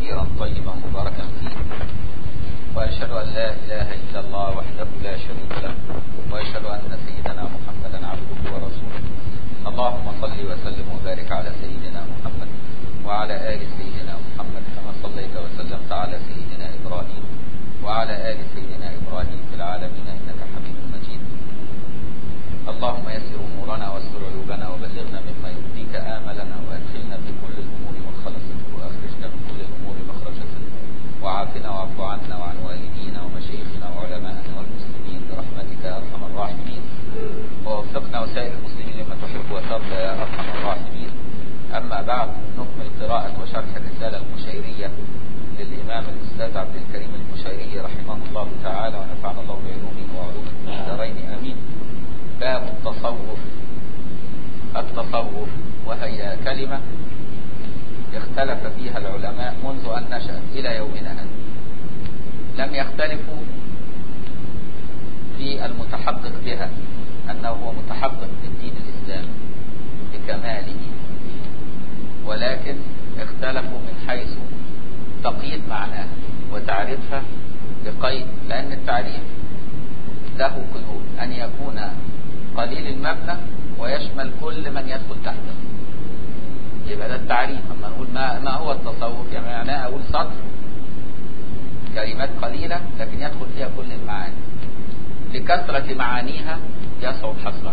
كثيرا طيبا مباركا فيه وأشهد أن لا إله إلا الله وحده لا شريك له وأشهد أن سيدنا محمدا عبده ورسوله اللهم صل وسلم وبارك على سيدنا محمد وعلى آل سيدنا محمد كما صليت وسلمت على سيدنا إبراهيم وعلى آل سيدنا إبراهيم في العالمين إنك حميد مجيد اللهم يسر أمورنا واستر عيوبنا وبلغنا مما يرضيك آملنا وأدخلنا في كل الأمور مدخل صدق وأخرجنا من كل الأمور مخرج صدق وعافنا واعف عنا وعن والدينا ومشايخنا وعلمائنا والمسلمين برحمتك يا أرحم الراحمين ووفقنا وسائر المسلمين لما تحب وترضى يا أرحم الراحمين أما بعد نكمل قراءة وشرح الرسالة المشيرية للإمام الأستاذ عبد الكريم المشيري رحمه الله تعالى ونفعنا الله بعلومه وعلومه في الدارين آمين باب التصوف التصوف وهي كلمة اختلف فيها العلماء منذ أن نشأت إلى يومنا هذا لم يختلفوا في المتحقق بها أنه هو متحقق في الدين الإسلامي بكماله ولكن اختلفوا من حيث تقييد معناها وتعريفها بقيد لأن التعريف له قيود أن يكون قليل المبنى ويشمل كل من يدخل تحته يبقى ده التعريف اما نقول ما, ما هو التصوف يعني معناه اقول سطر كلمات قليلة لكن يدخل فيها كل المعاني لكثرة معانيها يصعب حصرها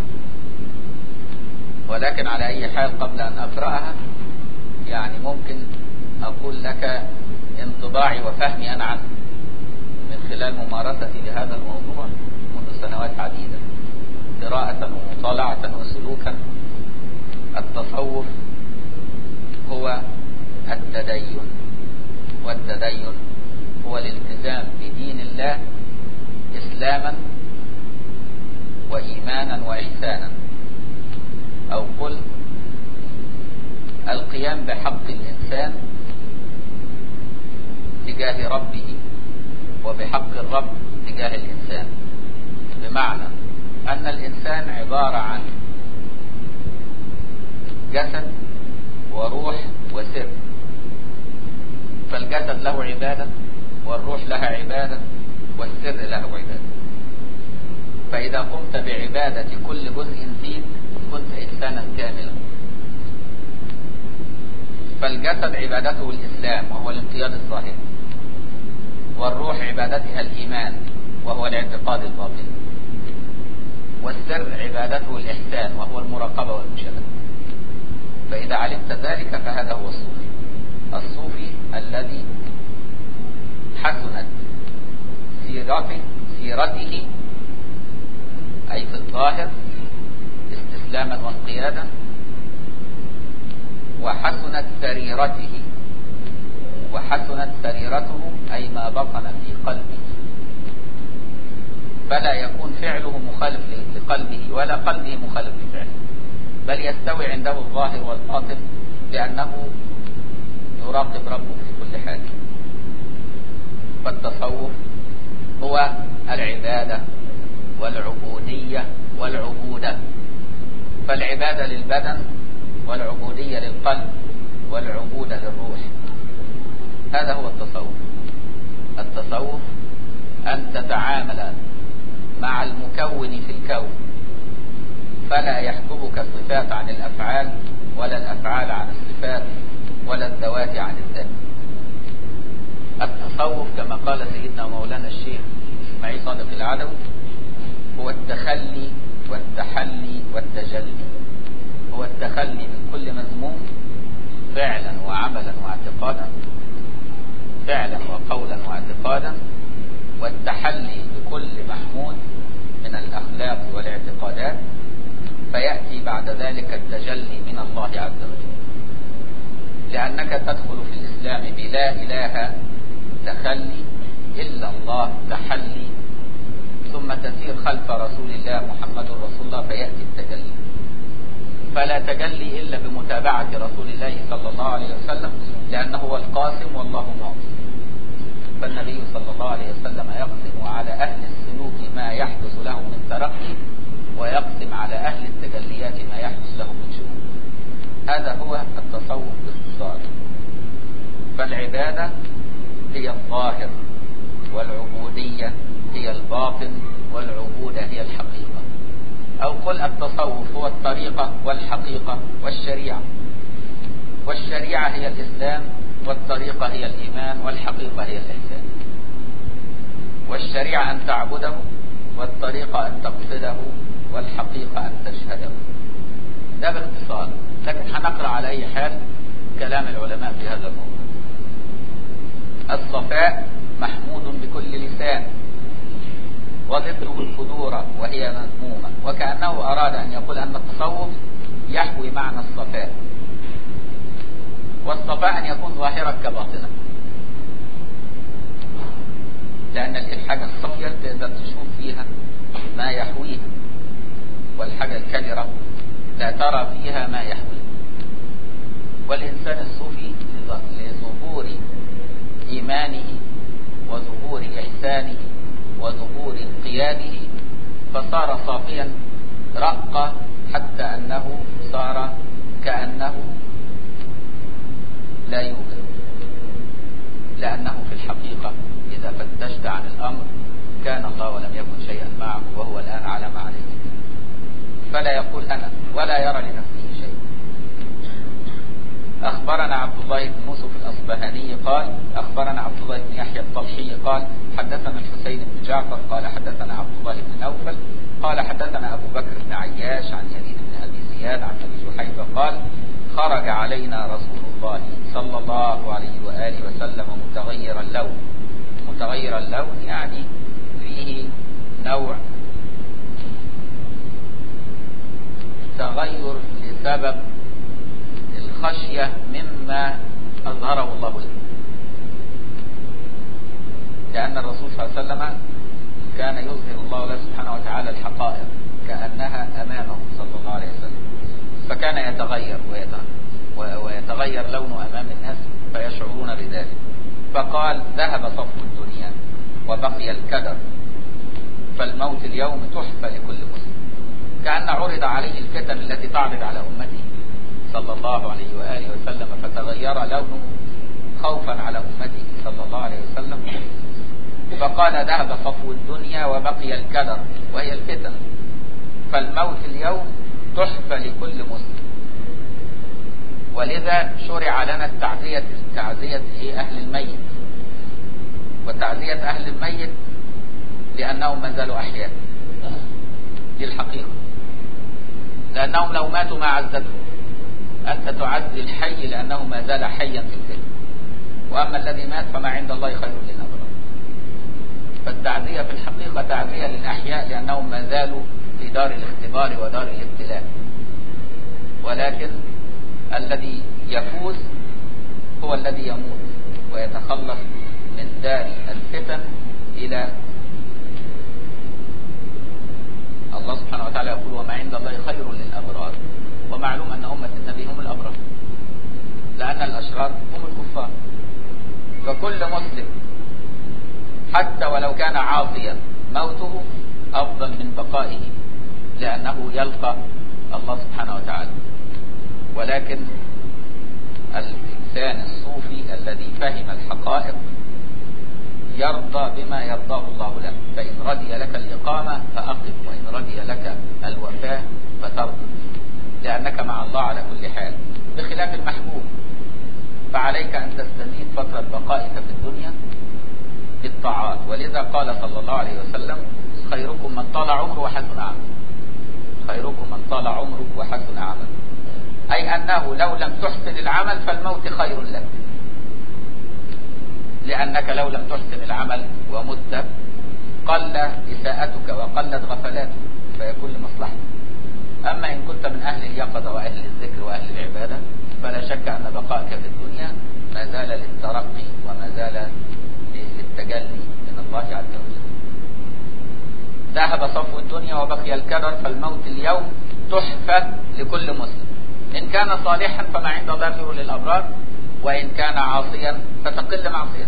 ولكن على اي حال قبل ان اقرأها يعني ممكن اقول لك انطباعي وفهمي انا عنه من خلال ممارستي لهذا الموضوع منذ سنوات عديدة قراءة ومطالعة وسلوكا التصوف هو التدين والتدين هو الالتزام بدين الله اسلاما وايمانا واحسانا او قل القيام بحق الانسان تجاه ربه وبحق الرب تجاه الانسان بمعنى ان الانسان عبارة عن جسد وروح وسر فالجسد له عبادة والروح لها عبادة والسر له عبادة فإذا قمت بعبادة كل جزء فيك كنت إنسانا كاملا فالجسد عبادته الإسلام وهو الانقياد الظاهر والروح عبادتها الإيمان وهو الاعتقاد الباطن والسر عبادته الإحسان وهو المراقبة والمشاهدة فإذا علمت ذلك فهذا هو الصوفي الصوفي الذي حسنت سيرته سيرته أي في الظاهر استسلاما وانقيادا وحسنت سريرته وحسنت سريرته أي ما بطن في قلبه فلا يكون فعله مخالف لقلبه ولا قلبه مخالف لفعله بل يستوي عنده الظاهر والباطن لأنه يراقب ربه في كل حال فالتصوف هو العبادة والعبودية والعبودة فالعبادة للبدن والعبودية للقلب والعبودة للروح هذا هو التصوف التصوف أن تتعامل مع المكون في الكون فلا يحجبك الصفات عن الأفعال ولا الأفعال عن الصفات ولا الذوات عن الذات التصوف كما قال سيدنا مولانا الشيخ إسماعيل صادق العدوي هو التخلي والتحلي والتجلي هو التخلي من كل مذموم فعلا وعملا واعتقادا فعلا وقولا واعتقادا والتحلي بكل محمود من الأخلاق والاعتقادات فيأتي بعد ذلك التجلي من الله عز وجل لأنك تدخل في الإسلام بلا إله تخلي إلا الله تحلي ثم تسير خلف رسول الله محمد رسول الله فيأتي التجلي فلا تجلي إلا بمتابعة رسول الله صلى الله عليه وسلم لأنه هو القاسم والله معصم فالنبي صلى الله عليه وسلم يقسم على أهل السلوك ما يحدث له من ترقي ويقسم على أهل التجليات ما يحدث له من شرور هذا هو التصوف باختصار فالعبادة هي الظاهر والعبودية هي الباطن والعبودة هي الحقيقة أو قل التصوف هو الطريقة والحقيقة والشريعة والشريعة هي الإسلام والطريقة هي الإيمان والحقيقة هي الإحسان والشريعة أن تعبده والطريقة أن تقصده والحقيقة أن تشهده ده باختصار لكن هنقرأ على أي حال كلام العلماء في هذا الموضوع الصفاء محمود بكل لسان وضده الخدورة وهي مذمومة وكأنه أراد أن يقول أن التصوف يحوي معنى الصفاء والصفاء أن يكون ظاهرا كباطنا لأن الحاجة الصفية تقدر تشوف فيها ما يحويها والحاجة الكدرة لا ترى فيها ما يحويه والإنسان الصوفي لظهور إيمانه وظهور إحسانه وظهور انقياده فصار صافيا رق حتى أنه صار كأنه لا يوجد لأنه في الحقيقة إذا فتشت عن الأمر كان الله ولم يكن شيئا معه وهو الآن على ما عليه فلا يقول أنا ولا يرى لنفسه شيء أخبرنا عبد الله بن يوسف الأصبهاني قال أخبرنا عبد الله بن يحيى الطلحي قال حدثنا الحسين بن جعفر قال حدثنا عبد الله بن نوفل قال حدثنا أبو بكر بن عياش عن يزيد بن أبي زياد عن أبي جحيفة قال خرج علينا رسول الله صلى الله عليه وآله وسلم متغير اللون متغير اللون يعني فيه نوع تغير لسبب الخشية مما أظهره الله له لأن الرسول صلى الله عليه وسلم كان يظهر الله له سبحانه وتعالى الحقائق كأنها أمامه صلى الله عليه وسلم فكان يتغير ويتغير لونه أمام الناس فيشعرون بذلك فقال ذهب صفو الدنيا وبقي الكدر فالموت اليوم تحفة لكل مسلم كأن عرض عليه الفتن التي تعرض على أمته صلى الله عليه وآله وسلم فتغير لونه خوفا على أمته صلى الله عليه وسلم فقال ذهب صفو الدنيا وبقي الكدر وهي الفتن فالموت اليوم تحفة لكل مسلم ولذا شرع لنا التعزية تعزية أهل الميت وتعزية أهل الميت لأنهم ما زالوا أحياء دي الحقيقة لأنهم لو ماتوا ما عزتهم أنت تعزي الحي لأنه ما زال حيا في الفتن وأما الذي مات فما عند الله خير للأبرار فالتعزية في الحقيقة تعزية للأحياء لأنهم ما زالوا في دار الاختبار ودار الابتلاء ولكن الذي يفوز هو الذي يموت ويتخلص من دار الفتن إلى الله سبحانه وتعالى يقول وما عند الله خير للأبرار ومعلوم أن أمة النبي هم الأبرار لأن الأشرار هم الكفار فكل مسلم حتى ولو كان عاصيا موته أفضل من بقائه لأنه يلقى الله سبحانه وتعالى ولكن الإنسان الصوفي الذي فهم الحقائق يرضى بما يرضاه الله له فإن رضي لك الإقامة فأقم وإن رضي لك الوفاة فترضى لأنك مع الله على كل حال بخلاف المحبوب فعليك أن تستزيد فترة بقائك في الدنيا بالطاعات ولذا قال صلى الله عليه وسلم خيركم من طال عمره وحسن عمله خيركم من طال عمره وحسن عمله أي أنه لو لم تحسن العمل فالموت خير لك لأنك لو لم تحسن العمل ومت قل إساءتك وقلت غفلاتك فيكون لمصلحتك أما إن كنت من أهل اليقظة وأهل الذكر وأهل العبادة فلا شك أن بقائك في الدنيا ما زال للترقي وما زال للتجلي من الله عز وجل ذهب صفو الدنيا وبقي الكدر فالموت اليوم تحفة لكل مسلم إن كان صالحا فما عند الله خير للأبرار وإن كان عاصيا فتقل معصيته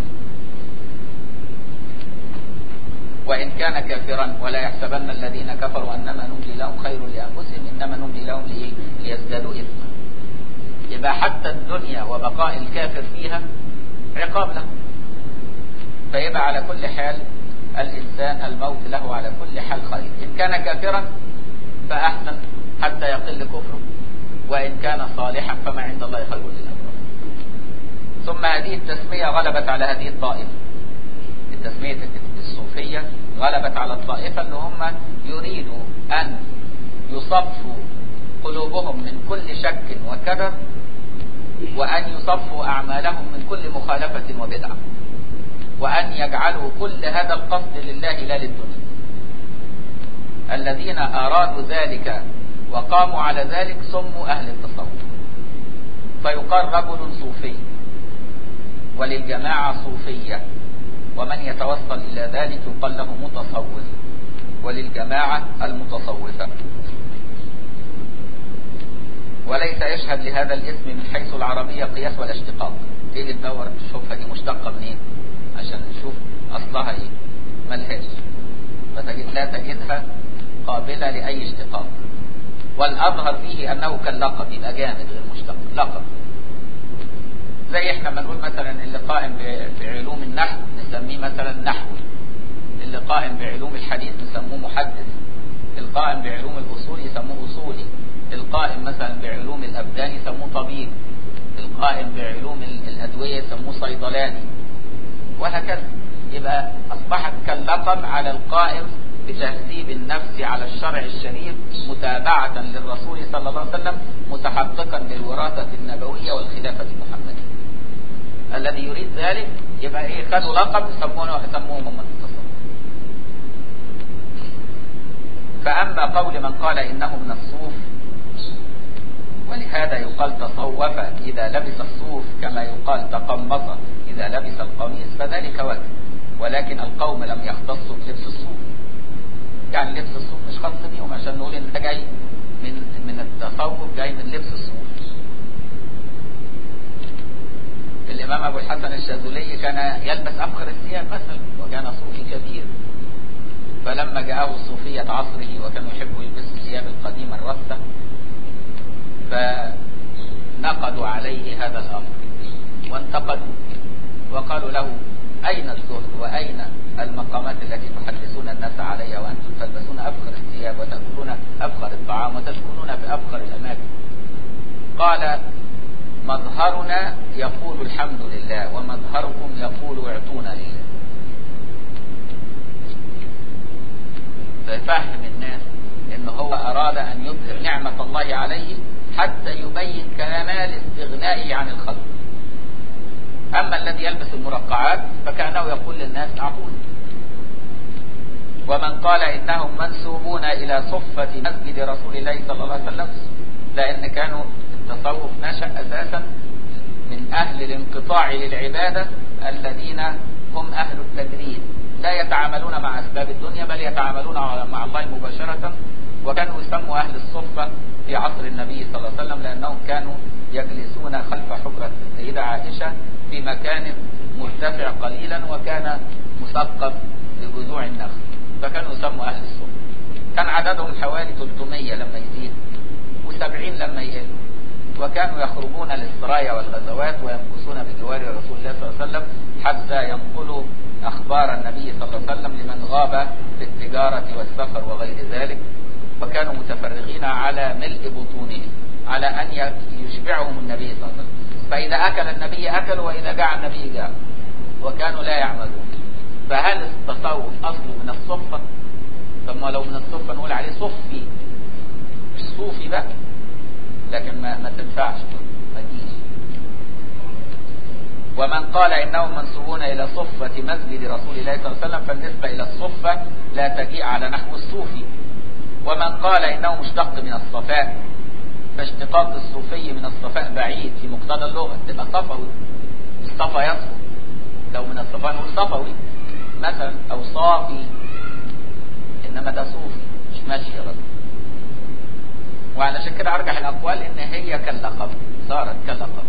وإن كان كافرا ولا يحسبن الذين كفروا أنما نملي لهم خير لأنفسهم إنما نملي لهم ليزدادوا إثما يبقى حتى الدنيا وبقاء الكافر فيها عقاب له فيبقى على كل حال الإنسان الموت له على كل حال خير إن كان كافرا فأحسن حتى يقل كفره وإن كان صالحا فما عند الله خير للأبرار ثم هذه التسمية غلبت على هذه الطائفة التسمية الصوفية غلبت على الطائفة اللي هم يريدوا أن يصفوا قلوبهم من كل شك وكدر وأن يصفوا أعمالهم من كل مخالفة وبدعة وأن يجعلوا كل هذا القصد لله لا للدنيا الذين أرادوا ذلك وقاموا على ذلك سموا أهل التصوف فيقال رجل صوفي وللجماعة صوفية ومن يتوصل إلى ذلك يقال له متصوف وللجماعة المتصوفة وليس يشهد لهذا الاسم من حيث العربية قياس ولا اشتقاق تيجي تدور تشوفها دي مشتقة منين عشان نشوف أصلها ايه ملهاش فتجد لا تجدها قابلة لأي اشتقاق والأظهر فيه أنه كاللقب يبقى جامد غير مشتق لقب زي احنا لما نقول مثلا اللي قائم بعلوم النحو نسميه مثلا نحوي اللي قائم بعلوم الحديث نسموه محدث القائم بعلوم الأصول يسموه أصولي القائم مثلا بعلوم الأبدان يسموه طبيب القائم بعلوم الأدوية يسموه صيدلاني وهكذا يبقى أصبحت كاللقب على القائم بتهذيب النفس على الشرع الشريف متابعة للرسول صلى الله عليه وسلم متحققا بالوراثة النبوية والخلافة المحمدية الذي يريد ذلك يبقى ايه خدوا لقب يسمونه يسموهم من التصوف فأما قول من قال إنه من الصوف ولهذا يقال تصوف إذا لبس الصوف كما يقال تقمص إذا لبس القميص فذلك وجه ولكن القوم لم يختصوا بلبس الصوف يعني لبس الصوف مش خاص بيهم عشان نقول ان ده جاي من من التصوف جاي من لبس الصوف الامام ابو الحسن الشاذلي كان يلبس افخر الثياب مثلا وكان صوفي كبير فلما جاءه الصوفية عصره وكانوا يحبوا يلبسوا الثياب القديمة الرثة فنقدوا عليه هذا الامر وانتقدوا وقالوا له اين الزهد واين المقامات التي تحدثون الناس عليها وانتم تلبسون افخر الثياب وتاكلون افخر الطعام وتسكنون في افخر الاماكن قال مظهرنا يقول الحمد لله ومظهركم يقول اعطونا لله فيفهم الناس ان هو اراد ان يظهر نعمة الله عليه حتى يبين كمال استغنائه عن الخلق اما الذي يلبس المرقعات فكانه يقول للناس اعطوني ومن قال انهم منسوبون الى صفة مسجد رسول الله صلى الله عليه وسلم لان كانوا التصوف نشأ اساسا من اهل الانقطاع للعبادة الذين هم اهل التجريد لا يتعاملون مع اسباب الدنيا بل يتعاملون مع الله مباشرة وكانوا يسموا اهل الصفة في عصر النبي صلى الله عليه وسلم لانهم كانوا يجلسون خلف حجرة السيدة عائشة في مكان مرتفع قليلا وكان مثقف بجذوع النخل فكانوا يسموا أهل الصف كان عددهم حوالي 300 لما يزيد و70 لما يقل وكانوا يخرجون للسرايا والغزوات ويمكثون بجوار رسول الله صلى الله عليه وسلم حتى ينقلوا أخبار النبي صلى الله عليه وسلم لمن غاب في التجارة والسفر وغير ذلك فكانوا متفرغين على ملء بطونهم على أن يشبعهم النبي صلى الله عليه وسلم فإذا أكل النبي أكلوا وإذا جاع النبي جاع وكانوا لا يعملون فهل التصوف أصله من الصفة ثم لو من الصفة نقول عليه صفي مش صوفي بقى لكن ما, ما تنفعش ما تجيش ومن قال إنهم منسوبون إلى صفة مسجد رسول الله صلى الله عليه وسلم فالنسبة إلى الصفة لا تجيء على نحو الصوفي ومن قال إنه مشتق من الصفاء فاشتقاق الصوفي من الصفاء بعيد في مقتضى اللغة تبقى صفوي الصفا يصفو لو من الصفاء نقول صفوي مثلا او صافي انما ده صوفي مش ماشي يا رجل وعلشان كده ارجح الاقوال ان هي كاللقب صارت كاللقب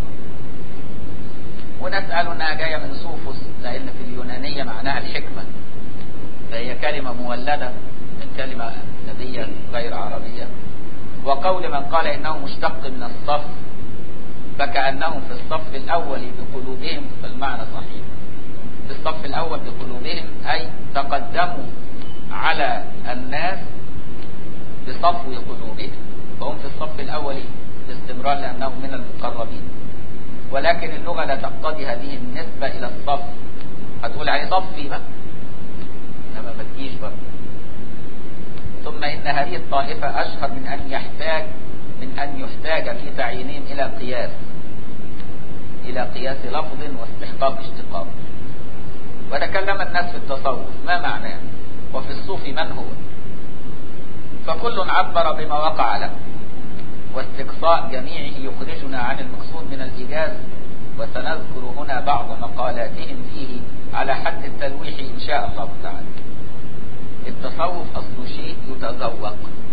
وناس قالوا انها جايه من صوفوس لان في اليونانيه معناها الحكمه فهي كلمه مولده من كلمه نبيه غير عربيه وقول من قال انه مشتق من الصف فكأنهم في الصف الأول بقلوبهم فالمعنى صحيح في الصف الأول بقلوبهم أي تقدموا على الناس بصفو قلوبهم فهم في الصف الأول باستمرار لأنهم من المقربين ولكن اللغة لا تقتضي هذه النسبة إلى الصف هتقول عليه صفي بقى إنما ما تجيش بقى ثم إن هذه الطائفة أشهر من أن يحتاج من أن يحتاج في تعيينهم إلى قياس إلى قياس لفظ واستحقاق اشتقاق وتكلم الناس في التصوف ما معناه وفي الصوف من هو فكل عبر بما وقع له واستقصاء جميعه يخرجنا عن المقصود من الإيجاز وسنذكر هنا بعض مقالاتهم فيه على حد التلويح إن شاء الله تعالى التصوف أصله شيء يتذوق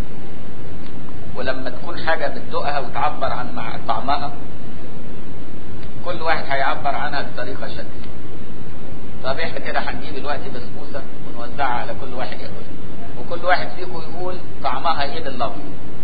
ولما تكون حاجة بتدوقها وتعبر عن مع طعمها كل واحد هيعبر عنها بطريقة شكل طب احنا كده هنجيب دلوقتي بسبوسة ونوزعها على كل واحد ياكلها وكل واحد فيكم يقول طعمها ايه باللفظ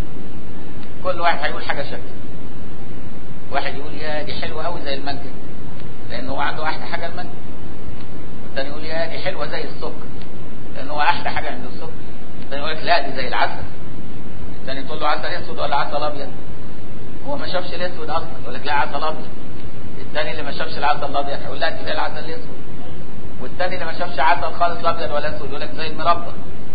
كل واحد هيقول حاجة شكل واحد يقول يا دي حلوة قوي زي المانجا لان هو عنده احلى حاجة المانجا والتاني يقول يا دي حلوة زي السكر لان هو احلى حاجة عنده السكر التاني يقول لك لا دي زي العسل التاني تقول له عسل اسود ولا عسل ابيض هو ما شافش الاسود اصلا يقول لك لا عسل ابيض التاني اللي ما شافش العسل الابيض هيقول لا دي زي العسل الاسود والتاني اللي ما شافش عسل خالص لا ابيض ولا اسود يقول لك زي المربى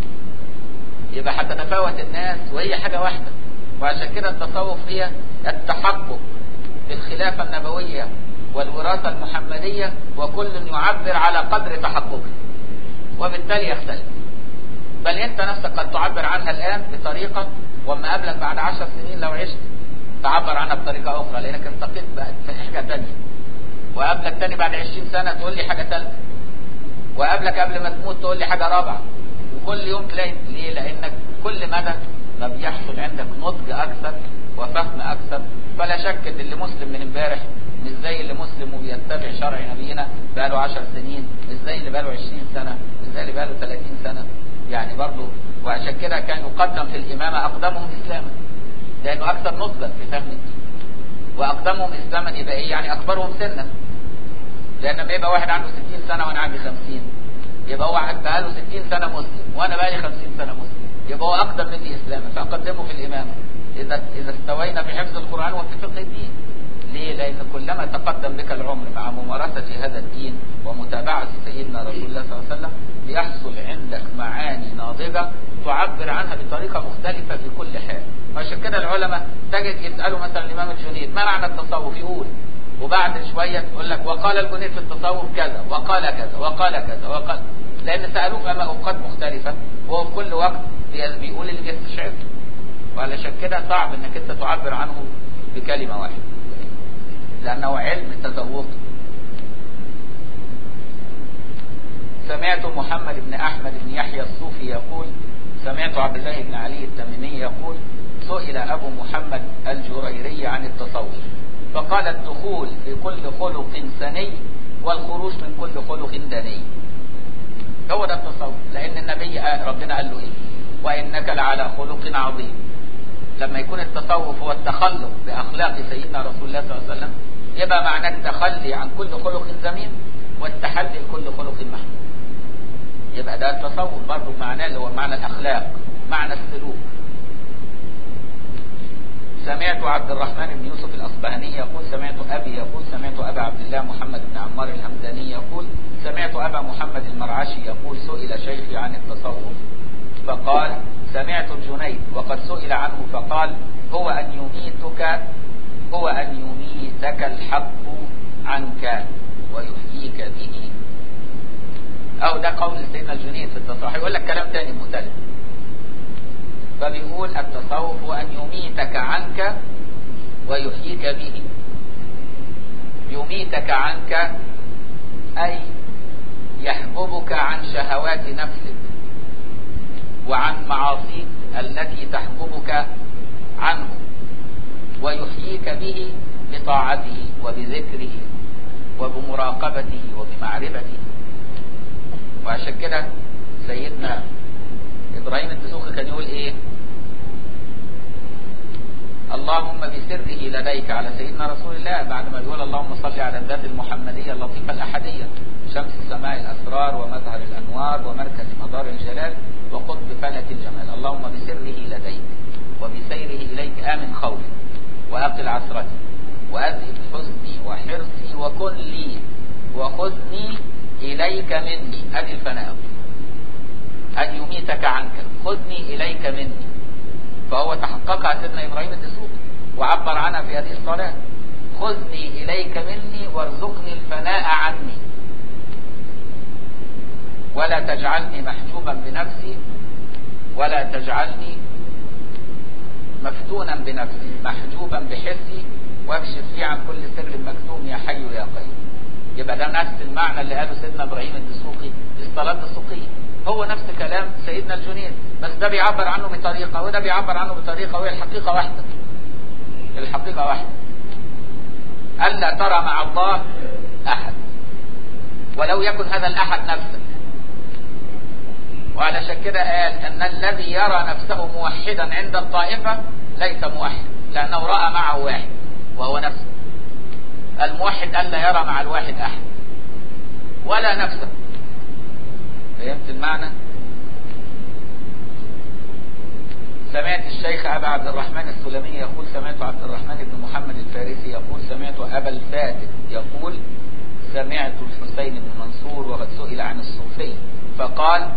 يبقى هتتفاوت الناس وهي حاجة واحدة وعشان كده التصوف هي التحقق بالخلافة النبوية والوراثة المحمدية وكل يعبر على قدر تحققه وبالتالي يختلف بل انت نفسك قد تعبر عنها الان بطريقة وما قابلك بعد عشر سنين لو عشت تعبر عنها بطريقة اخرى لانك انتقلت بقى في حاجة تانية وقابلك تاني بعد عشرين سنة تقول لي حاجة تالتة وقابلك قبل ما تموت تقول لي حاجة رابعة وكل يوم تلاقي ليه لانك كل مدى ما بيحصل عندك نضج اكثر وفهم اكثر فلا شك ان اللي مسلم من امبارح مش زي اللي مسلم وبيتبع شرع نبينا بقاله 10 سنين مش زي اللي بقاله 20 سنة مش زي اللي بقاله 30 سنة يعني برضه وعشان كده كان يقدم في الإمامة أقدمهم إسلاما لأنه أكثر نضجا في فهم الدين وأقدمهم إسلاما يبقى إيه يعني أكبرهم سنا لأن لما يبقى واحد عنده 60 سنة وأنا عندي 50 يبقى هو بقاله 60 سنة مسلم وأنا بقالي 50 سنة مسلم يبقى هو أقدم مني إسلاما فأقدمه في الإمامة إذا إذا استوينا في حفظ القرآن وفي فقه الدين ليه؟ لأن كلما تقدم بك العمر مع ممارسة هذا الدين ومتابعة سيدنا رسول الله صلى الله عليه وسلم بيحصل عندك معاني ناضجة تعبر عنها بطريقة مختلفة في كل حال عشان كده العلماء تجد يسألوا مثلا الإمام الجنيد ما معنى التصوف يقول وبعد شوية يقول لك وقال الجنيد في التصوف كذا وقال كذا وقال كذا وقال لأن سألوه في أوقات مختلفة وهو في كل وقت بيقول اللي بيستشعر وعلشان كده صعب انك انت تعبر عنه بكلمة واحدة لأنه علم تذوقي سمعت محمد بن أحمد بن يحيى الصوفي يقول سمعت عبد الله بن علي التميمي يقول سئل أبو محمد الجريري عن التصوف فقال الدخول في كل خلق سني والخروج من كل خلق دني هو ده التصوف لأن النبي ربنا قال له إيه وإنك لعلى خلق عظيم لما يكون التصوف هو التخلق بأخلاق سيدنا رسول الله صلى الله عليه وسلم يبقى معناه التخلي عن كل خلق ذميم والتحلي لكل خلق محمود يبقى ده التصوف برضه معناه اللي هو معنى الأخلاق معنى السلوك سمعت عبد الرحمن بن يوسف الأصبهاني يقول سمعت أبي يقول سمعت أبا عبد الله محمد بن عمار الهمداني يقول سمعت أبا محمد المرعشي يقول سئل شيخي عن التصوف فقال سمعت الجنيد وقد سئل عنه فقال هو أن يميتك هو أن يميتك الحق عنك ويحييك به أو ده قول سيدنا الجنيد في التصوف يقول لك كلام تاني مختلف فبيقول التصوف هو أن يميتك عنك ويحييك به يميتك عنك أي يحببك عن شهوات نفسك وعن معاصيك التي تحجبك عنه ويحييك به بطاعته وبذكره وبمراقبته وبمعرفته وعشان كده سيدنا ابراهيم الدسوقي كان يقول ايه اللهم بسره لديك على سيدنا رسول الله بعد ما يقول اللهم صل على الذات المحمدية اللطيفة الأحدية شمس السماء الأسرار ومظهر الأنوار ومركز مدار الجلال وقطب فلك الجمال اللهم بسره لديك وبسيره إليك آمن خوفي وأقل عثرتي وأذهب حزني وحرصي وكن لي وخذني إليك مني أدي الفناء أن يميتك عنك خذني إليك مني فهو تحققها سيدنا إبراهيم الدسوقي وعبر عنها في هذه الصلاة خذني إليك مني وارزقني الفناء عني ولا تجعلني محجوبا بنفسي ولا تجعلني مفتونا بنفسي محجوبا بحسي واكشف لي عن كل سر مكتوم يا حي يا قيوم يبقى ده نفس المعنى اللي قاله سيدنا ابراهيم الدسوقي في الصلاه الدسوقيه هو نفس كلام سيدنا الجنيد بس ده بيعبر عنه بطريقه وده بيعبر عنه بطريقه وهي الحقيقه واحده الحقيقه واحده الا ترى مع الله احد ولو يكن هذا الاحد نفسك وعلشان كده قال ان الذي يرى نفسه موحدا عند الطائفه ليس موحد لانه راى معه واحد وهو نفسه الموحد الا يرى مع الواحد احد ولا نفسه فهمت المعنى سمعت الشيخ ابا عبد الرحمن السلمي يقول سمعت عبد الرحمن بن محمد الفارسي يقول سمعت ابا الفاتح يقول سمعت الحسين بن منصور وقد سئل عن الصوفي فقال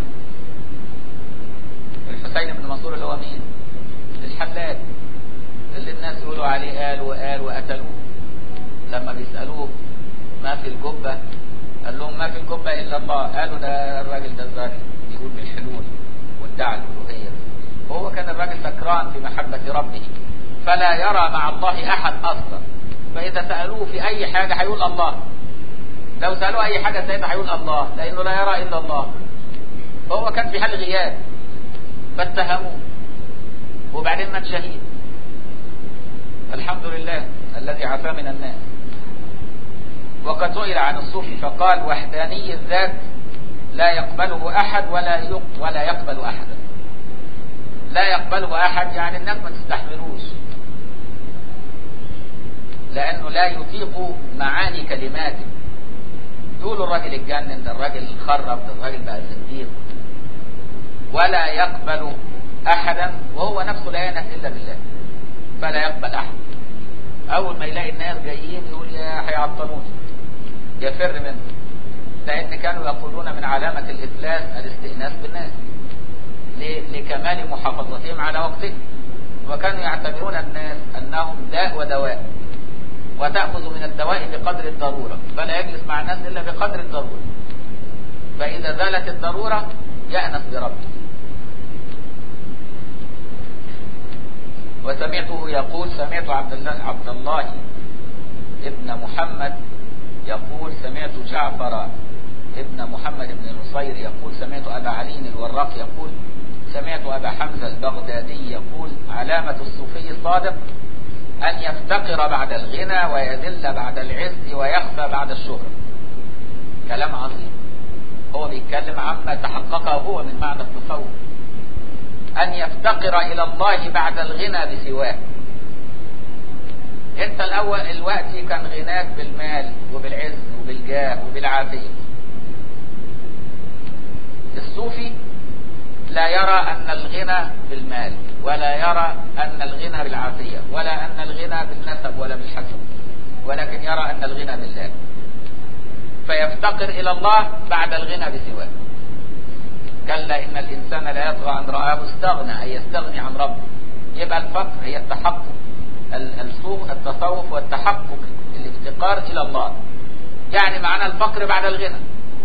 الحسين بن منصور اللي هو مين الحلاج اللي الناس يقولوا عليه قال وقال وقتلوه لما بيسألوه ما في الجبة قال لهم ما في الجبة إلا الله قالوا ده الراجل ده الظاهر يقول بالحلول وادعى الألوهية وهو كان الراجل سكران في محبة ربه فلا يرى مع الله أحد أصلا فإذا سألوه في أي حاجة هيقول الله لو سألوه أي حاجة سيدنا هيقول الله لأنه لا يرى إلا الله هو كان في حال غياب فاتهموه وبعدين مات شهيد الحمد لله الذي عفا من الناس وقد سئل عن الصوفي فقال وحداني الذات لا يقبله احد ولا ولا يقبل احدا لا يقبله احد يعني الناس ما تستحملوش لانه لا يطيق معاني كلماته يقولوا الراجل اتجنن ده الراجل خرب ده الراجل بقى زنديق ولا يقبل احدا وهو نفسه لا ينس الا بالله فلا يقبل احد اول ما يلاقي الناس جايين يقول يا هيعطلوني يفر منه لان كانوا يقولون من علامة الافلاس الاستئناس بالناس لكمال محافظتهم على وقتهم وكانوا يعتبرون الناس انهم داء ودواء وتأخذ من الدواء بقدر الضرورة فلا يجلس مع الناس الا بقدر الضرورة فاذا زالت الضرورة يأنس بربه وسمعته يقول سمعت عبد الله عبد الله ابن محمد يقول سمعت جعفر ابن محمد بن نصير يقول سمعت ابا علي الوراق يقول سمعت ابا حمزه البغدادي يقول علامه الصوفي الصادق ان يفتقر بعد الغنى ويذل بعد العز ويخفى بعد الشهره كلام عظيم هو بيتكلم عما تحققه هو من معنى التصوف أن يفتقر إلى الله بعد الغنى بسواه أنت الأول الوقت كان غناك بالمال وبالعز وبالجاه وبالعافية الصوفي لا يرى أن الغنى بالمال ولا يرى أن الغنى بالعافية ولا أن الغنى بالنسب ولا بالحسب ولكن يرى أن الغنى بالله فيفتقر إلى الله بعد الغنى بسواه كلا إن الإنسان لا يطغى أن رآه استغنى أي يستغني عن ربه يبقى الفقر هي التحقق السوق التصوف والتحقق الافتقار إلى الله يعني معنى الفقر بعد الغنى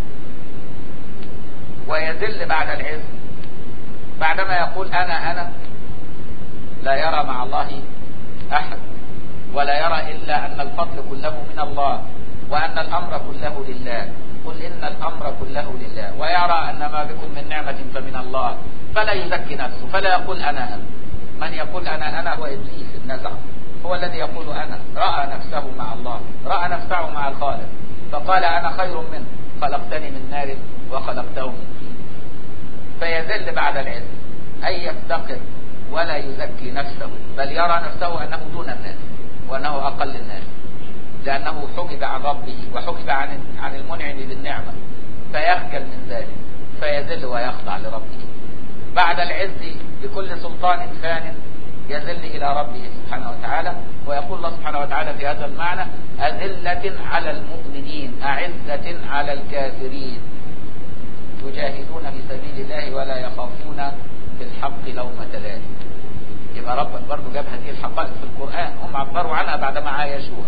ويذل بعد العز بعدما يقول أنا أنا لا يرى مع الله أحد ولا يرى إلا أن الفضل كله من الله وأن الأمر كله لله قل إن الأمر كله لله ويرى أن ما بكم من نعمة فمن الله فلا يزكي نفسه فلا يقول أنا أنا من يقول أنا أنا هو إبليس النزع هو الذي يقول أنا رأى نفسه مع الله رأى نفسه مع الخالق فقال أنا خير منه خلقتني من نار وخلقته من طين فيذل بعد العز أي يفتقر ولا يزكي نفسه بل يرى نفسه أنه دون الناس وأنه أقل الناس لأنه حجب عن ربه وحجب عن عن المنعم بالنعمة فيخجل من ذلك فيذل ويخضع لربه بعد العز بكل سلطان فان يذل إلى ربه سبحانه وتعالى ويقول الله سبحانه وتعالى في هذا المعنى أذلة على المؤمنين أعزة على الكافرين يجاهدون في سبيل الله ولا يخافون في الحق لومة لائم يبقى ربك برضه جاب هذه الحقائق في القرآن هم عبروا عنها بعدما عايشوها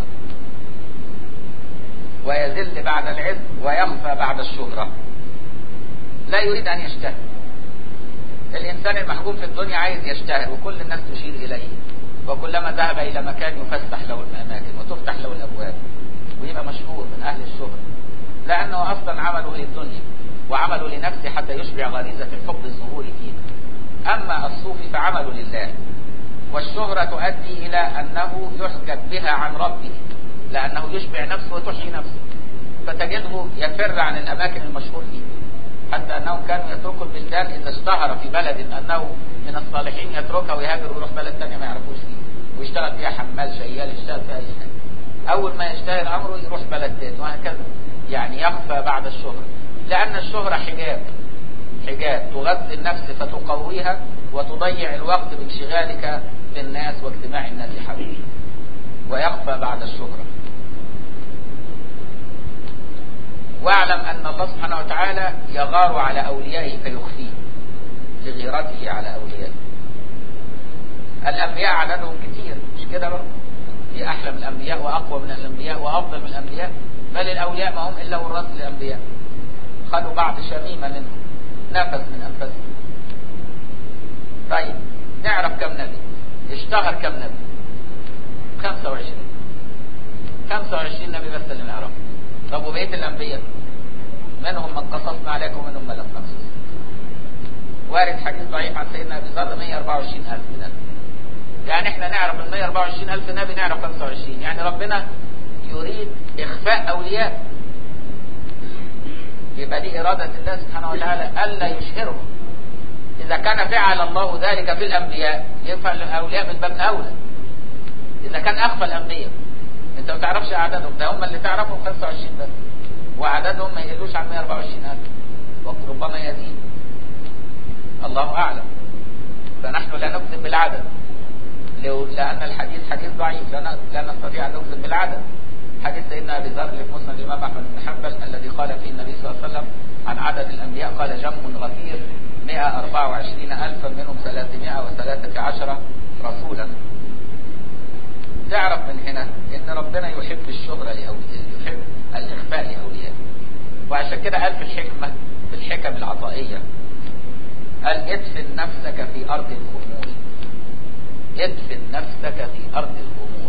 ويذل بعد العز ويخفى بعد الشهرة لا يريد أن يشتهر الإنسان المحبوب في الدنيا عايز يشتهر وكل الناس تشير إليه وكلما ذهب إلى مكان يفسح له الأماكن وتفتح له الأبواب ويبقى مشهور من أهل الشهرة لأنه أصلا عمله للدنيا وعمله لنفسه حتى يشبع غريزة الحب الظهور فيه أما الصوفي فعمله لله والشهرة تؤدي إلى أنه يحجب بها عن ربه لأنه يشبع نفسه وتحيي نفسه فتجده يفر عن الأماكن المشهور فيها حتى أنهم كانوا يتركوا البلدان إذا اشتهر في بلد أنه من الصالحين يتركها ويهاجر ويروح بلد ثانية ما يعرفوش فيه ويشتغل فيها حمال شيال يشتغل فيها أي حاجة أول ما يشتهر أمره يروح بلد ثاني وهكذا يعني يخفى بعد الشهرة لأن الشهرة حجاب حجاب تغذي النفس فتقويها وتضيع الوقت بانشغالك بالناس واجتماع الناس حولك ويخفى بعد الشهرة واعلم أن الله سبحانه وتعالى يغار على أوليائه فيخفيه لغيرته على أوليائه الأنبياء عددهم كتير مش كده بقى في أحلى من الأنبياء وأقوى من الأنبياء وأفضل من الأنبياء بل الأولياء ما هم إلا وراث الأنبياء خدوا بعض شميمة منهم نفس من أنفسهم طيب نعرف كم نبي اشتهر كم نبي 25 25 نبي بس اللي نعرفه طب وبقيه الانبياء منهم من قصصنا عليكم ومنهم من لم نقصص وارد حديث ضعيف عن سيدنا ابي ذر 124 الف نبي يعني احنا نعرف ال 124 الف نبي نعرف 25 يعني ربنا يريد اخفاء اولياء يبقى دي اراده الله سبحانه وتعالى الا يشهرهم اذا كان فعل الله ذلك في الانبياء يفعل الاولياء من باب اولى اذا كان اخفى الانبياء انت ما تعرفش اعدادهم ده هم اللي تعرفهم 25 بس وعددهم ما يقلوش عن 124000 وربما يزيد الله اعلم فنحن لا نكذب بالعدد لان الحديث حديث ضعيف لا نستطيع ان نكذب بالعدد حديث سيدنا ابي ذر اللي في مسند الامام احمد بن حنبل الذي قال فيه النبي صلى الله عليه وسلم عن عدد الانبياء قال جم غفير 124 الفا منهم 313 رسولا تعرف من هنا ان ربنا يحب الشهرة لأولياء يحب الإخفاء لأولياء وعشان كده قال في الحكمة في الحكم العطائية قال ادفن نفسك في أرض الخمول ادفن نفسك في أرض الخمول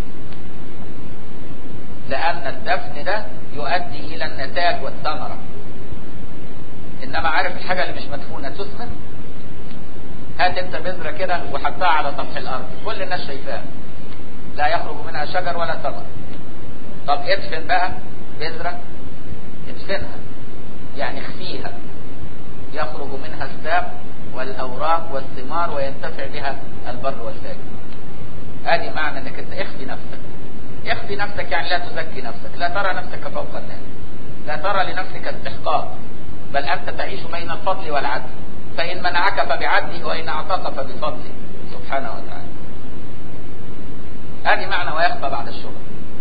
لأن الدفن ده يؤدي إلى النتاج والثمرة إنما عارف الحاجة اللي مش مدفونة تثمر هات انت بذرة كده وحطها على سطح الأرض كل الناس شايفاها لا يخرج منها شجر ولا ثمر طب ادفن بقى بذرة ادفنها يعني اخفيها يخرج منها الساق والأوراق والثمار وينتفع بها البر والفاجر ادي معنى انك انت اخفي نفسك اخفي نفسك يعني لا تزكي نفسك لا ترى نفسك فوق الناس لا ترى لنفسك استحقاق بل انت تعيش بين الفضل والعدل فان منعك فبعدله وان اعطاك فبفضله سبحانه وتعالى هذه معنى ويخفى بعد الشهرة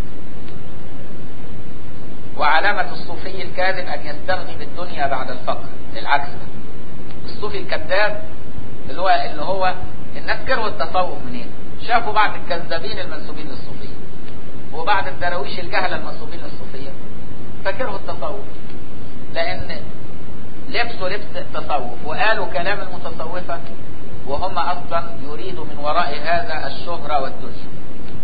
وعلامة الصوفي الكاذب أن يستغني بالدنيا بعد الفقر العكس الصوفي الكذاب اللي هو اللي هو الناس كرهوا التصوف منين؟ شافوا بعض الكذابين المنسوبين للصوفية وبعض الدراويش الجهلة المنسوبين للصوفية فكرهوا التصوف لأن لبسوا لبس التصوف وقالوا كلام المتصوفة وهم أصلا يريدوا من وراء هذا الشهرة والدنيا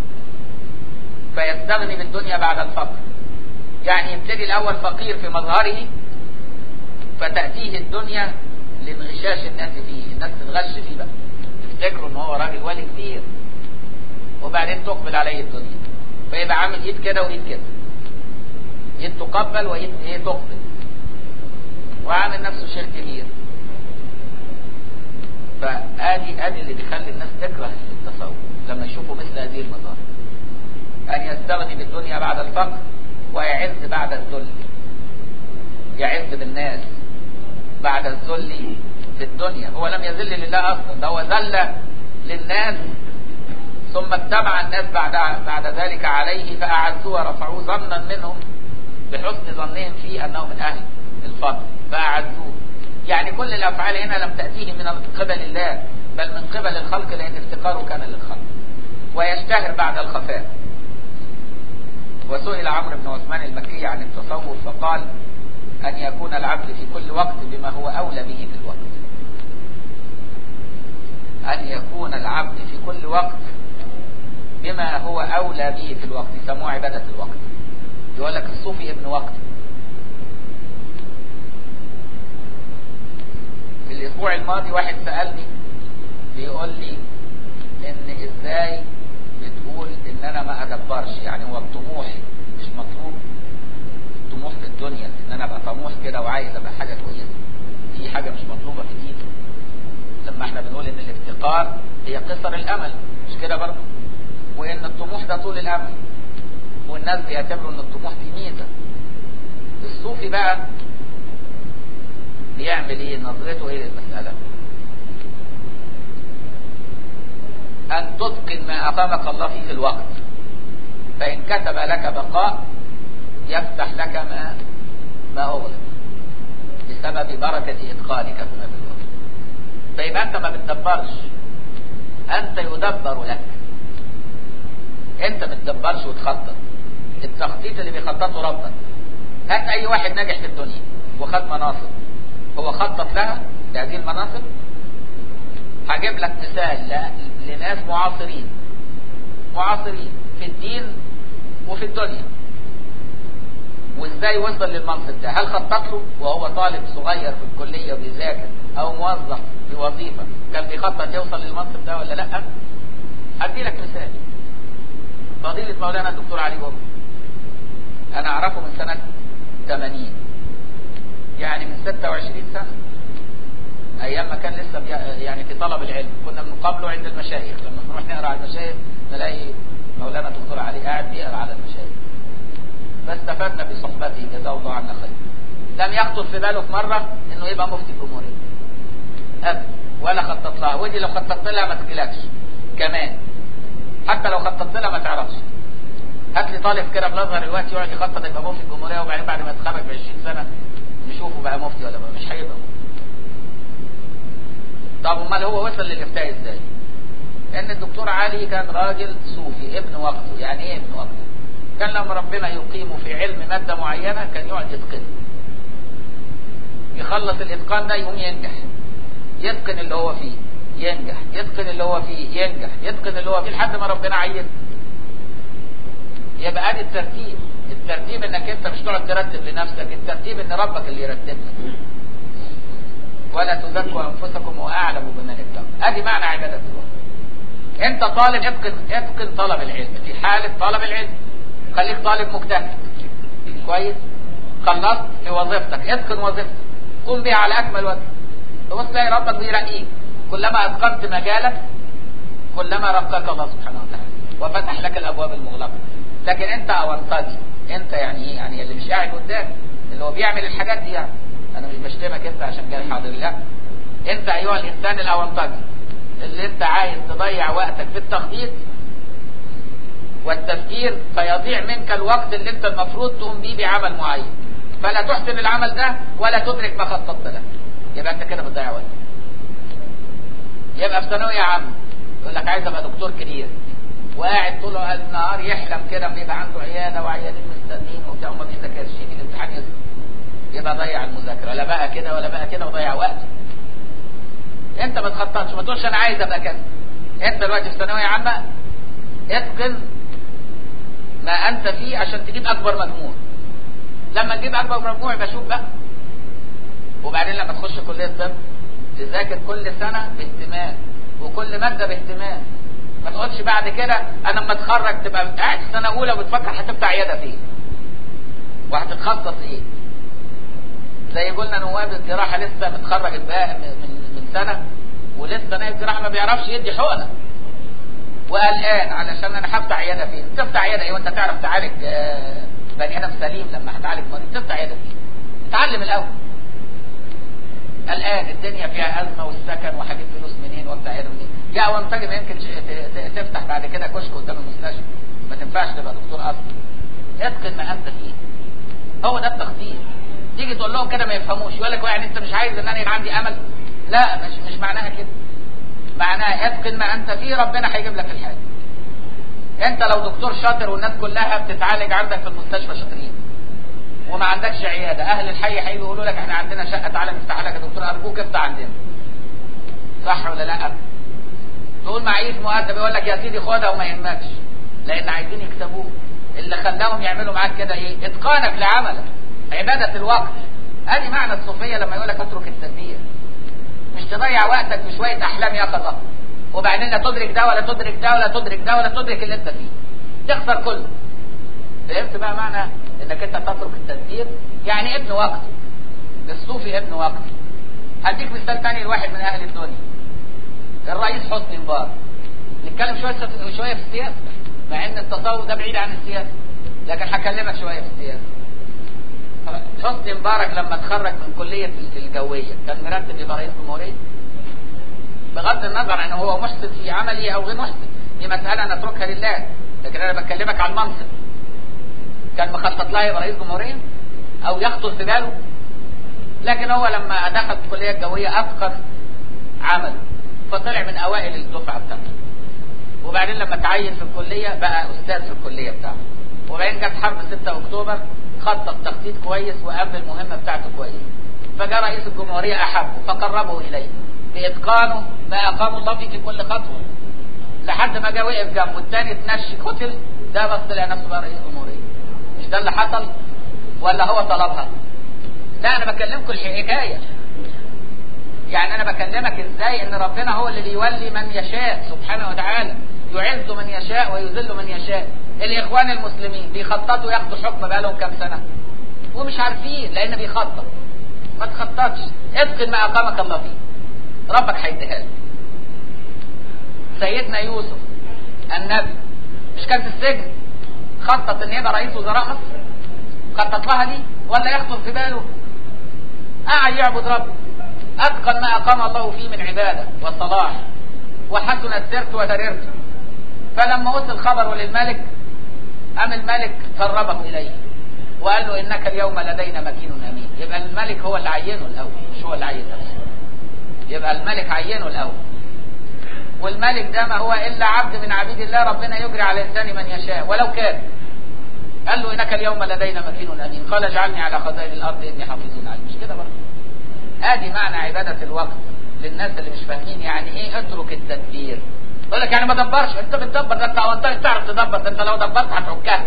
فيستغني بالدنيا بعد الفقر يعني يبتدي الأول فقير في مظهره فتأتيه الدنيا لانغشاش الناس فيه الناس تتغش فيه بقى تفتكروا ان هو راجل ولي كبير وبعدين تقبل عليه الدنيا فيبقى عامل ايد كده وايد كده ايد تقبل وايد ايه تقبل وعامل نفسه شيخ كبير فادي ادي اللي بيخلي الناس تكره التصوف لما يشوفوا مثل هذه المظاهر ان يستغني بالدنيا بعد الفقر ويعز بعد الذل يعز بالناس بعد الذل في الدنيا هو لم يذل لله اصلا ده هو ذل للناس ثم اتبع الناس بعد بعد ذلك عليه فاعزوه ورفعوه ظنا منهم بحسن ظنهم فيه انه من اهل الفضل فاعزوه يعني كل الافعال هنا لم تاتيه من قبل الله بل من قبل الخلق لان افتقاره كان للخلق ويشتهر بعد الخفاء وسئل عمرو بن عثمان المكي عن التصوف فقال أن يكون العبد في كل وقت بما هو أولى به في الوقت أن يكون العبد في كل وقت بما هو أولى به في الوقت يسموه عبادة الوقت يقول لك الصوفي ابن وقت في الأسبوع الماضي واحد سألني بيقول لي إن إزاي بتقول إن أنا ما أدبرش يعني هو الطموح مش مطلوب طموح في الدنيا إن أنا أبقى طموح كده وعايز أبقى حاجة كويسة دي حاجة مش مطلوبة في الدين لما احنا بنقول إن الافتقار هي قصر الأمل مش كده برضه وإن الطموح ده طول الأمل والناس بيعتبروا إن الطموح دي ميزة الصوفي بقى بيعمل ايه نظرته ايه للمسألة ان تتقن ما اقامك الله فيه في الوقت فان كتب لك بقاء يفتح لك ما ما اغلق بسبب بركة اتقانك فيما في الوقت فيبقى انت ما بتدبرش انت يدبر لك انت ما تدبرش وتخطط التخطيط اللي بيخططه ربك هات اي واحد ناجح في الدنيا وخد مناصب هو خطط لها لهذه المناصب هجيب لك مثال لناس معاصرين معاصرين في الدين وفي الدنيا وازاي وصل للمنصب ده هل خطط له وهو طالب صغير في الكلية وبيذاكر او موظف في وظيفة كان بيخطط يوصل للمنصب ده ولا لا ادي لك مثال فضيلة مولانا الدكتور علي بابا انا اعرفه من سنة 80 يعني من 26 سنة ايام ما كان لسه يعني في طلب العلم كنا بنقابله عند المشايخ لما نروح نقرا على المشايخ نلاقي مولانا الدكتور علي قاعد بيقرا على المشايخ فاستفدنا بصحبته جزاه الله عنا خير لم يخطر في باله في مرة انه يبقى مفتي الجمهورية ابدا ولا خطط لها ودي لو خططت لها ما تجيلكش كمان حتى لو خططت لها ما تعرفش هات لي طالب كده في الازهر دلوقتي يقعد يخطط يبقى مفتي الجمهورية وبعدين بعد ما يتخرج ب 20 سنة نشوفه بقى مفتي ولا بقى مش هيبقى طب امال هو وصل للافتاء ازاي ان الدكتور علي كان راجل صوفي ابن وقته يعني ايه ابن وقته كان لما ربنا يقيمه في علم مادة معينة كان يقعد يتقن يخلص الاتقان ده يقوم ينجح يتقن اللي هو فيه ينجح يتقن اللي هو فيه ينجح يتقن اللي هو فيه لحد ما ربنا عين يبقى ادي الترتيب الترتيب انك انت مش تقعد ترتب لنفسك الترتيب ان ربك اللي يرتب لك ولا تزكوا انفسكم واعلم بمن اتقى ادي معنى عباده الله انت طالب اتقن اتقن طلب العلم في حاله طلب العلم خليك طالب مجتهد كويس خلصت في وظيفتك اتقن وظيفتك قم بها على اكمل وجه تبص تلاقي ربك بيرقيك كلما اتقنت مجالك كلما رقاك الله سبحانه وتعالى وفتح لك الابواب المغلقه لكن انت اونطجي انت يعني ايه يعني اللي مش قاعد قدامك اللي هو بيعمل الحاجات دي يعني انا مش بشتمك انت عشان جاي حاضر لا انت ايها الانسان الاونطجي اللي انت عايز تضيع وقتك في التخطيط والتفكير فيضيع منك الوقت اللي انت المفروض تقوم بيه بعمل معين فلا تحسن العمل ده ولا تدرك ما خططت له يبقى انت كده بتضيع وقت يبقى في ثانويه عامه يقول لك عايز ابقى دكتور كبير وقاعد طول النهار يحلم كده بيبقى عنده عياده وعيانين مستنيين وبتاع وما بيذاكرش يجي الامتحان يسقط يبقى ضيع المذاكره لا بقى كده ولا بقى كده وضيع وقت انت ما تخططش ما تقولش انا عايز ابقى كذا انت دلوقتي في ثانويه عامه اتقن ما انت فيه عشان تجيب اكبر مجموع لما تجيب اكبر مجموع يبقى شوف بقى وبعدين لما تخش كليه طب تذاكر كل سنه باهتمام وكل ماده باهتمام ما تقعدش بعد كده انا لما اتخرج تبقى قاعد في سنه اولى وبتفكر هتفتح عياده فين وهتتخصص ايه زي قلنا نواب الجراحه لسه متخرج بقى من, من سنه ولسه نايب جراحه ما بيعرفش يدي حقنه وقلقان علشان انا هفتح عياده فين؟ تفتح عياده ايه وانت تعرف تعالج آه، بني ادم سليم لما هتعالج مريض تفتح عياده فين؟ اتعلم الاول قلقان الدنيا فيها ازمه والسكن وهجيب فلوس منين وافتح عياده منين؟ يا وانتجي ما يمكن ش- ت- ت- تفتح بعد كده كشك قدام المستشفى ما تنفعش تبقى دكتور اصلا اتقن ما انت فيه هو ده التخطيط تيجي تقول لهم كده ما يفهموش يقول لك يعني انت مش عايز ان انا يبقى عندي امل لا مش مش معناها كده معناها اتقن ما انت فيه ربنا هيجيب لك الحاجه انت لو دكتور شاطر والناس كلها بتتعالج عندك في المستشفى شاطرين وما عندكش عياده اهل الحي هيجوا يقولوا لك احنا عندنا شقه تعالى نفتح لك يا دكتور ارجوك افتح عندنا صح ولا لا تقول معيش مؤدب يقول لك يا سيدي خدها وما يهمكش لان عايزين يكسبوك اللي خلاهم يعملوا معاك كده ايه اتقانك لعملك عباده الوقت ادي معنى الصوفيه لما يقول لك اترك التدبير مش تضيع وقتك في شويه احلام يقظه وبعدين لا تدرك ده ولا تدرك ده ولا تدرك ده ولا تدرك اللي انت فيه تخسر كله فهمت بقى معنى انك انت تترك التدبير يعني ابن وقت الصوفي ابن وقت هديك مثال تاني لواحد من اهل الدنيا الرئيس حسني مبارك نتكلم شويه شويه في السياسه مع ان التصوف ده بعيد عن السياسه لكن هكلمك شويه في السياسه حسني مبارك لما اتخرج من كليه الجويه كان مرتب يبقى رئيس جمهوريه بغض النظر عن هو محسن في عمله او غير محسن دي مساله نتركها لله لكن انا بكلمك عن المنصب كان مخطط لها يبقى رئيس جمهوريه او يخطر في باله لكن هو لما دخل في الكليه الجويه اتقن عمله فطلع من اوائل الدفعه بتاعته وبعدين لما تعين في الكليه بقى استاذ في الكليه بتاعته وبعدين جت حرب 6 اكتوبر خطط تخطيط كويس وقام المهمه بتاعته كويس فجاء رئيس الجمهوريه احبه فقربه اليه باتقانه ما اقام الله فيه في كل خطوه لحد ما جه وقف جنبه الثاني اتنشي قتل ده بس طلع نفسه بقى رئيس جمهوريه مش ده اللي حصل ولا هو طلبها لا انا بكلمكم الحكايه يعني انا بكلمك ازاي ان ربنا هو اللي بيولي من يشاء سبحانه وتعالى يعز من يشاء ويذل من يشاء الاخوان المسلمين بيخططوا ياخدوا حكم بقالهم كام سنه ومش عارفين لان بيخطط ما تخططش اتقن ما اقامك الله فيه ربك هيديها لك سيدنا يوسف النبي مش كان في السجن خطط ان يبقى رئيس وزراء مصر خطط لها دي ولا يخطر في باله قاعد يعبد ربه اتقن ما اقام الله فيه من عباده وصلاح وحسنت سيرته وسريرته فلما وصل خبره للملك قام الملك قربه اليه وقال له انك اليوم لدينا مكين امين يبقى الملك هو اللي عينه الاول مش هو اللي عين نفسه يبقى الملك عينه الاول والملك ده ما هو الا عبد من عبيد الله ربنا يجري على الانسان من يشاء ولو كان قال له انك اليوم لدينا مكين امين قال اجعلني على خزائن الارض اني حفيظ عليم مش كده برضه ادي معنى عباده الوقت للناس اللي مش فاهمين يعني ايه اترك التدبير يقول لك يعني ما دبرش انت بتدبر ده انت اونطاج تعرف تدبر ده انت لو دبرت هتعكها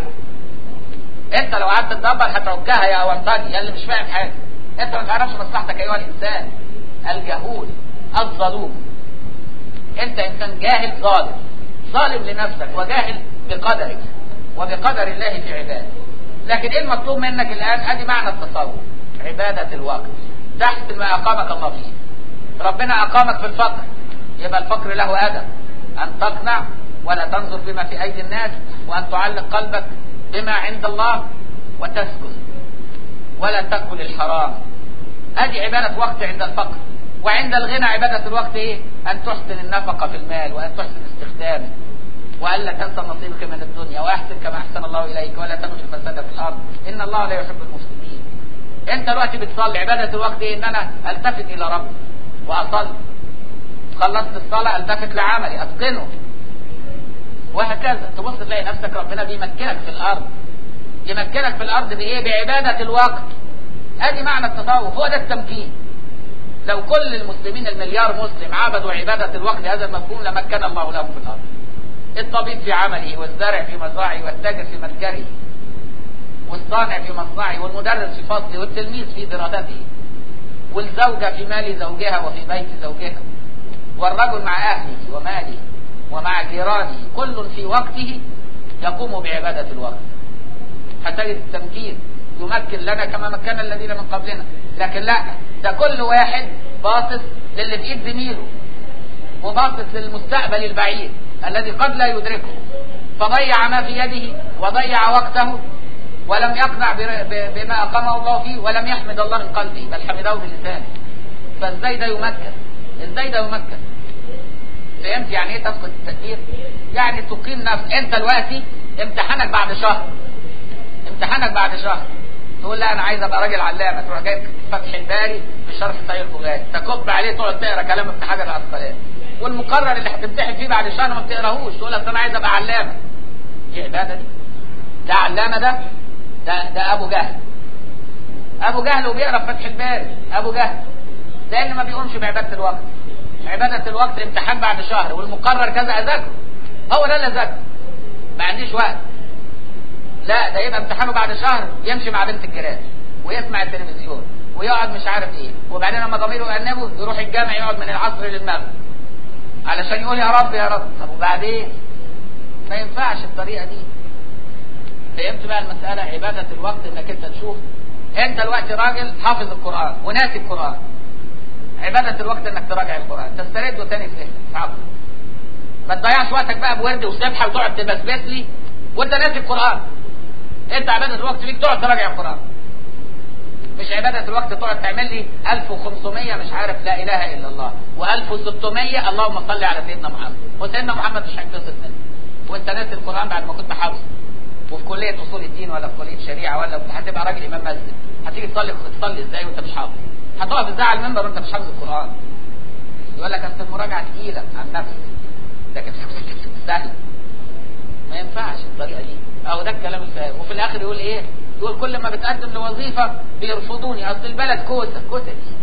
انت لو قعدت تدبر هتعكها يا اونطاجي يا اللي مش فاهم حاجه انت ما تعرفش مصلحتك ايها الانسان الجهول الظلوم انت انسان جاهل ظالم ظالم لنفسك وجاهل بقدرك وبقدر الله في عباده لكن ايه المطلوب منك الان ادي معنى التصوف عباده الوقت تحت ما اقامك الله فيه ربنا اقامك في الفقر يبقى الفقر له ادب ان تقنع ولا تنظر بما في ايدي الناس وان تعلق قلبك بما عند الله وتسكت ولا تاكل الحرام ادي عباده وقت عند الفقر وعند الغنى عباده الوقت ايه ان تحسن النفقه في المال وان تحسن استخدامه والا تنسى نصيبك من الدنيا واحسن كما احسن الله اليك ولا تمشي الفساد في الارض ان الله لا يحب المفسدين انت دلوقتي بتصلي عباده الوقت ايه ان انا التفت الى ربي واصلي خلصت الصلاه التفت لعملي اتقنه وهكذا تبص تلاقي نفسك ربنا بيمكنك في الارض يمكنك في الارض بايه بعباده الوقت ادي معنى التصوف هو ده التمكين لو كل المسلمين المليار مسلم عبدوا عباده الوقت هذا المفهوم لمكن الله لهم في الارض الطبيب في عمله والزارع في مزرعه والتاجر في متجره والصانع في مصنعه والمدرس في فصله والتلميذ في دراسته والزوجة في مال زوجها وفي بيت زوجها والرجل مع أهله وماله ومع جيرانه كل في وقته يقوم بعبادة الوقت هتجد التمكين يمكن لنا كما مكن الذين من قبلنا لكن لا ده كل واحد باصص للي في ايد زميله وباصص للمستقبل البعيد الذي قد لا يدركه فضيع ما في يده وضيع وقته ولم يقنع بر- ب- بما أقامه الله فيه ولم يحمد الله من قلبه بل حمده بلسانه فازاي ده يمكن ازاي ده يمكن فهمت يعني ايه تسقط التدبير يعني تقيم نفس انت دلوقتي امتحانك بعد شهر امتحانك بعد شهر تقول لا انا عايز ابقى راجل علامه تروح جايب فتح الباري في شرح سيد البخاري تكب عليه تقعد تقرا كلام ابن حجر العسقلاني والمقرر اللي هتمتحن فيه بعد شهر ما بتقراهوش تقول اصل انا عايز ابقى علامه دي عباده دي ده علامه ده ده ده ابو جهل ابو جهل وبيقرا في فتح الباري ابو جهل لان ما بيقومش بعباده الوقت عباده الوقت امتحان بعد شهر والمقرر كذا اذاكره هو ده اللي اذاكره ما عنديش وقت لا ده يبقى امتحانه بعد شهر يمشي مع بنت الجيران ويسمع التلفزيون ويقعد مش عارف ايه وبعدين لما ضميره يأنبه يروح الجامع يقعد من العصر للمغرب علشان يقول يا رب يا رب طب وبعدين ما ينفعش الطريقه دي فهمت بقى المسألة عبادة الوقت انك انت تشوف انت دلوقتي راجل حافظ القرآن وناسي القرآن عبادة الوقت انك تراجع القرآن تسترده تاني في ذهنك في عقلك ما تضيعش وقتك بقى بورد وسبحة وتقعد تبسبس لي وانت ناسي القرآن انت عبادة الوقت فيك تقعد تراجع القرآن مش عبادة الوقت تقعد تعمل لي 1500 مش عارف لا إله إلا الله و1600 اللهم صل على سيدنا محمد وسيدنا محمد مش هيتبسط منه وانت ناسي القرآن بعد ما كنت حافظه وفي كلية أصول الدين ولا في كلية شريعة ولا هتبقى راجل إمام مسجد هتيجي تصلي تصلي إزاي وأنت مش حافظ هتقف إزاي على المنبر وأنت مش حافظ القرآن يقول لك أصل المراجعة تقيلة عن نفسك لكن سهل ما ينفعش الطريقة دي أو ده الكلام الفارغ وفي الآخر يقول إيه يقول كل ما بتقدم لوظيفة بيرفضوني أصل البلد كوسة كوسة دي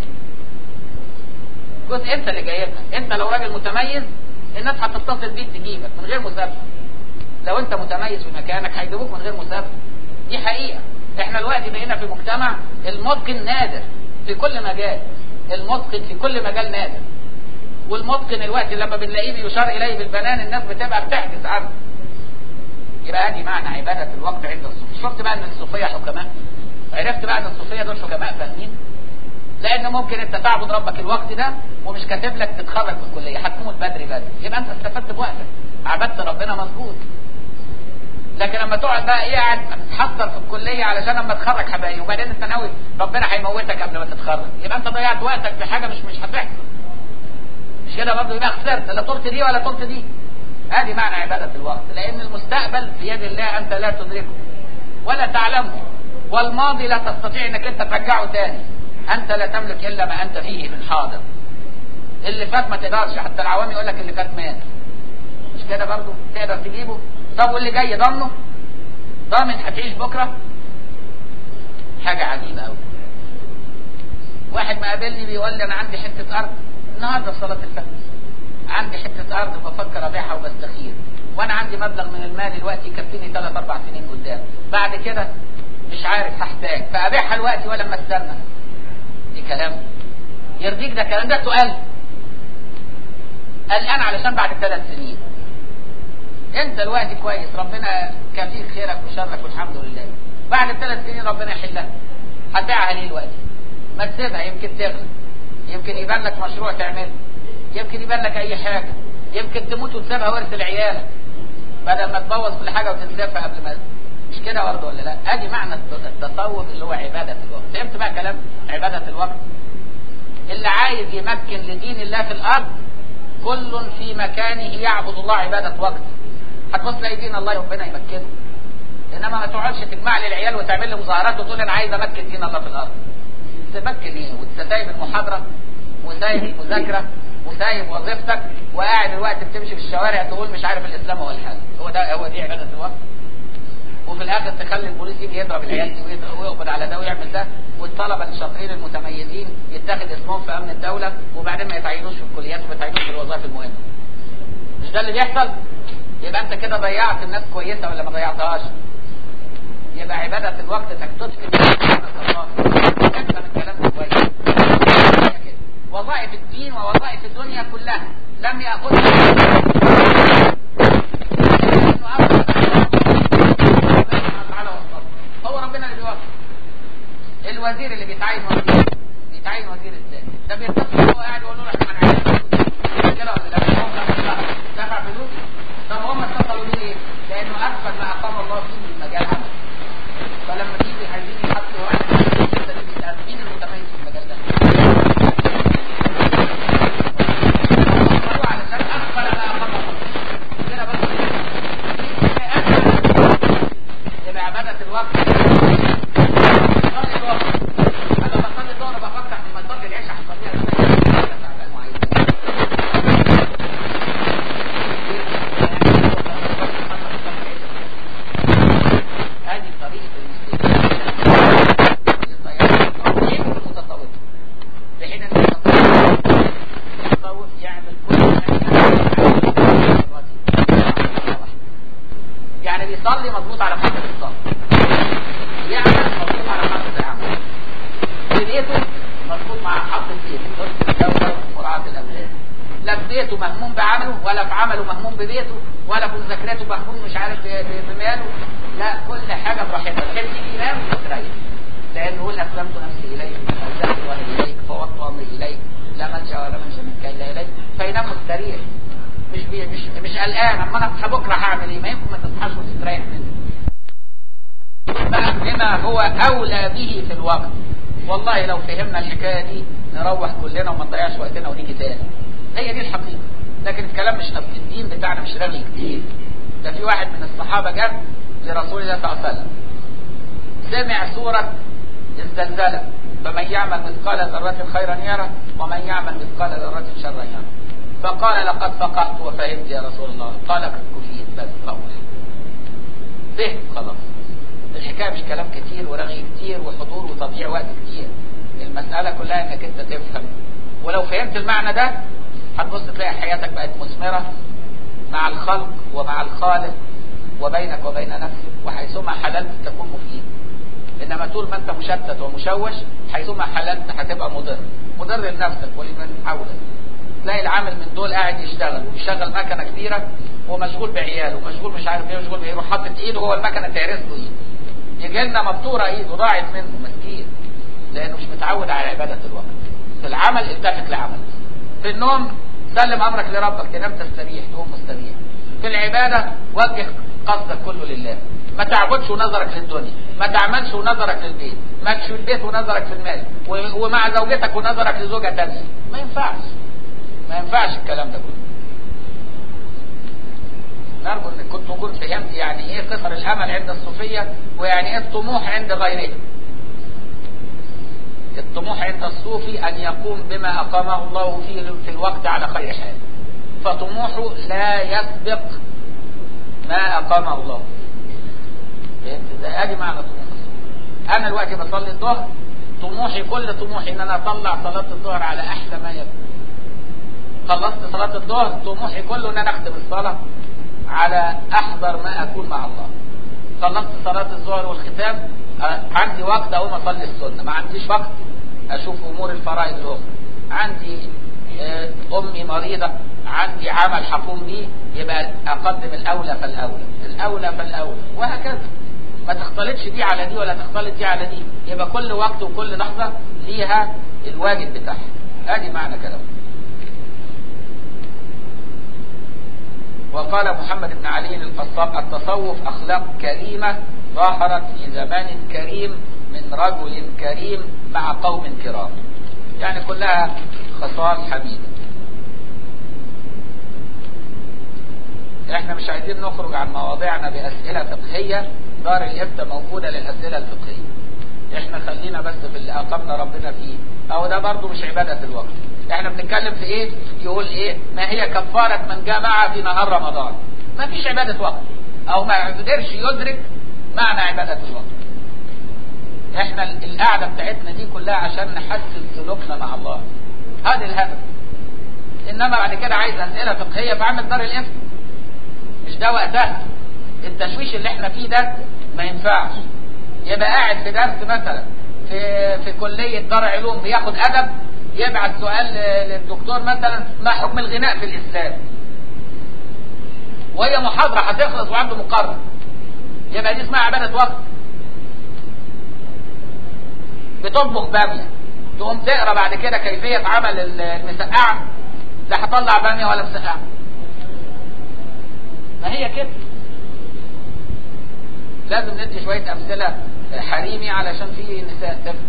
كوسة أنت اللي جايبها أنت لو راجل متميز الناس هتتصل بيك تجيبك من غير مسابقة لو انت متميز في مكانك هيجيبوك من غير مسابقه دي حقيقه احنا دلوقتي بقينا في مجتمع المتقن نادر في كل مجال المتقن في كل مجال نادر والمتقن الوقت لما بنلاقيه بيشار اليه بالبنان الناس بتبقى بتحجز عنه يبقى ادي معنى عباده الوقت عند الصوفيه شفت بقى ان الصوفيه حكماء عرفت بقى ان الصوفيه دول حكماء فاهمين لان ممكن انت تعبد ربك الوقت ده ومش كاتب لك تتخرج من الكليه هتموت بدري بدري يبقى انت استفدت بوقتك عبدت ربنا مظبوط لكن لما تقعد بقى ايه قاعد تتحضر في الكليه علشان لما تتخرج حبايبي وبعدين انت ناوي ربنا هيموتك قبل ما تتخرج يبقى انت ضيعت وقتك في حاجه مش مش هتحصل مش كده برضه يبقى خسرت لا طرت دي ولا طرت دي ادي معنى عباده الوقت لان المستقبل في يد الله انت لا تدركه ولا تعلمه والماضي لا تستطيع انك انت ترجعه تاني انت لا تملك الا ما انت فيه من حاضر اللي فات ما تقدرش حتى العوام يقول لك اللي فات مات مش كده برضه تقدر تجيبه طب واللي جاي ضامنه ضامن هتعيش بكره حاجه عجيبه قوي واحد ما قابلني بيقول لي انا عندي حته ارض النهارده في صلاه الفجر عندي حته ارض بفكر ابيعها وبستخير وانا عندي مبلغ من المال دلوقتي يكفيني ثلاث اربع سنين قدام بعد كده مش عارف هحتاج فابيعها دلوقتي ولا اما استنى دي كلام يرضيك ده كلام ده سؤال قلقان علشان بعد ثلاث سنين انت دلوقتي كويس ربنا كفيك خيرك وشرك والحمد لله بعد ثلاث سنين ربنا يحلها هتبيعها ليه دلوقتي ما تسيبها يمكن تغلى يمكن يبان لك مشروع تعمله يمكن يبان لك اي حاجه يمكن تموت وتسيبها ورث لعيالك بدل ما تبوظ كل حاجه وتنسفها قبل ما مش كده برضه ولا لا ادي معنى التصوف اللي هو عباده الوقت فهمت بقى كلام عباده الوقت اللي عايز يمكن لدين الله في الارض كل في مكانه يعبد الله عباده وقت هتبص تلاقي دين الله ربنا يمكنه انما ما تقعدش تجمع لي العيال وتعمل لي مظاهرات وتقول انا عايز امكن دين الله في الارض تمكن ايه وانت سايب المحاضره وسايب المذاكره وسايب وظيفتك وقاعد الوقت بتمشي في الشوارع تقول مش عارف الاسلام هو الحل هو ده هو دي عباده الوقت وفي الاخر تخلي البوليس يجي يضرب العيال دي ويقبض على ده ويعمل ده والطلبه الشاطرين المتميزين يتخذ اسمهم في امن الدوله وبعدين ما يتعينوش في الكليات وما يتعينوش في الوظائف المهمه مش ده اللي بيحصل يبقى انت كده ضيعت الناس كويسه ولا ما ضيعتهاش يبقى عباده الوقت انك تدخل الله انت من كلام كويس وظائف الدين ووظائف الدنيا كلها لم ياخذها هو ربنا اللي بيوفق الوزير اللي بيتعين وزير بيتعين وزير ازاي ده بيتصل هو قاعد يقول له احنا هنعين كده ولا لا مظبوط مع حط البيت قلت الدوله ومراعاه الاولاد لا في بيته مهموم بعمله ولا في عمله مهموم ببيته ولا في مذاكرته مهموم مش عارف ب- ب- بماله لا كل حاجه براحتها تحب تيجي ينام وتريح لانه يقول اسلمت نفسي اليك اوزعت الله اليك فوضت امري اليك لا منشا ولا منشا منك الا اليك فينام مستريح مش بي مش مش قلقان اما انا اصحى بكره هعمل ايه ما يمكن ما تصحاش وتستريح منه بقى بما هو اولى به في الوقت والله لو فهمنا الحكايه دي نروح كلنا وما نضيعش وقتنا ونيجي تاني هي دي الحقيقه لكن الكلام مش في الدين بتاعنا مش رغي كتير ده في واحد من الصحابه جه لرسول الله صلى الله عليه وسلم سمع سوره الزلزله فمن يعمل مثقال ذره خيرا يره ومن يعمل مثقال ذره شرا يره فقال لقد فقهت وفهمت يا رسول الله قال قد كفيت بس روح فهم خلاص الحكايه مش كلام كتير ورغي كتير وحضور وتضييع وقت كتير المساله كلها انك انت تفهم ولو فهمت المعنى ده هتبص تلاقي حياتك بقت مثمره مع الخلق ومع الخالق وبينك وبين نفسك وحيثما حللت تكون مفيد انما طول ما انت مشتت ومشوش حيثما حللت هتبقى مضر مضر لنفسك ولمن حولك تلاقي العامل من دول قاعد يشتغل وبيشغل مكنه كبيره ومشغول بعياله ومشغول مش عارف ايه مشغول بايه يروح حاطط ايده جوه المكنه تعرس له ايده يجي لنا مبتوره ايده ضاعت منه مسكين لانه مش متعود على عباده الوقت في العمل التفت لعمل في النوم سلم امرك لربك تنام تستريح تقوم مستريح في العباده وجه قصدك كله لله ما تعبدش ونظرك للدنيا ما تعملش ونظرك للبيت ما تشوي البيت ونظرك في المال و- ومع زوجتك ونظرك لزوجة تانية ما ينفعش ما ينفعش الكلام ده كله نرجو انك كنت تكون فهمت يعني ايه صفر الامل عند الصوفية ويعني ايه الطموح عند غيره الطموح عند الصوفي ان يقوم بما اقامه الله فيه في الوقت على خير حال فطموحه لا يسبق ما اقامه الله فهمت ازاي ادي معنى طموح الصوفي انا دلوقتي بصلي الظهر طموحي كل طموحي ان انا اطلع صلاة الظهر على احلى ما يكون خلصت صلاة الظهر طموحي كله ان انا اختم الصلاة على احضر ما اكون مع الله خلصت صلاة الظهر والختام آه، عندي وقت اقوم اصلي السنة ما عنديش وقت اشوف امور الفرائض الاخرى عندي آه، امي مريضة عندي عمل هقوم بيه يبقى اقدم الاولى فالاولى الاولى فالاولى وهكذا ما تختلطش دي على دي ولا تختلط دي على دي يبقى كل وقت وكل لحظة ليها الواجب بتاعها ادي معنى كلامه وقال محمد بن علي القصاب التصوف أخلاق كريمة ظهرت في زمان كريم من رجل كريم مع قوم كرام يعني كلها خصال حميدة احنا مش عايزين نخرج عن مواضيعنا بأسئلة فقهية دار الإفتاء موجودة للأسئلة الفقهية احنا خلينا بس في اللي أقمنا ربنا فيه أو ده برضو مش عبادة الوقت احنا بنتكلم في ايه يقول ايه ما هي كفارة من جمع في نهار رمضان ما فيش عبادة وقت او ما قدرش يدرك معنى عبادة الوقت احنا ال- القعدة بتاعتنا دي كلها عشان نحسن سلوكنا مع الله هذا الهدف انما بعد كده عايز اسئلة فقهية فعمل دار الافتاء مش ده وقتها التشويش اللي احنا فيه ده ما ينفعش يبقى قاعد في درس مثلا في في كلية دار علوم بياخد ادب يبعت سؤال ل- للدكتور مثلا ما حكم الغناء في الاسلام وهي محاضرة هتخلص وعنده مقرر يبقى دي اسمها عبادة وقت بتطبخ بامية تقوم تقرا بعد كده كيفية عمل ال- المسقعة لا هطلع بامية ولا مسقعة ما هي كده لازم ندي شوية أمثلة حريمي علشان في نساء تفهم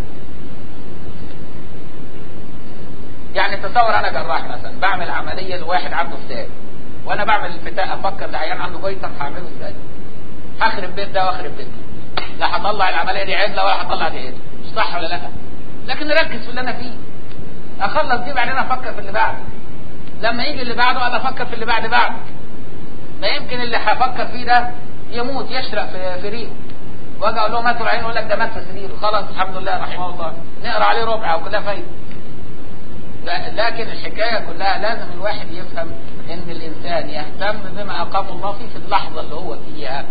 يعني تصور أنا جراح مثلا بعمل عملية لواحد عنده فتاة وأنا بعمل الفتاة أفكر ده عيان عنده جويتر هعمله إزاي؟ هخرب بيت ده وأخرب بيت ده. لا هطلع العملية دي عدلة ولا هطلع دي عدلة مش صح ولا لا؟ لكن نركز في اللي أنا فيه أخلص دي بعدين أفكر في اللي بعده لما يجي اللي بعده أنا أفكر في اللي بعد بعده ما يمكن اللي هفكر فيه ده يموت يشرق في في ريقه واجي اقول له مات العين يقول لك ده مات في سريره خلاص الحمد لله رحمه الله نقرا عليه ربع او كلها فايده لا- لكن الحكايه كلها لازم الواحد يفهم ان الانسان يهتم بما اقام الله فيه في اللحظه اللي هو فيها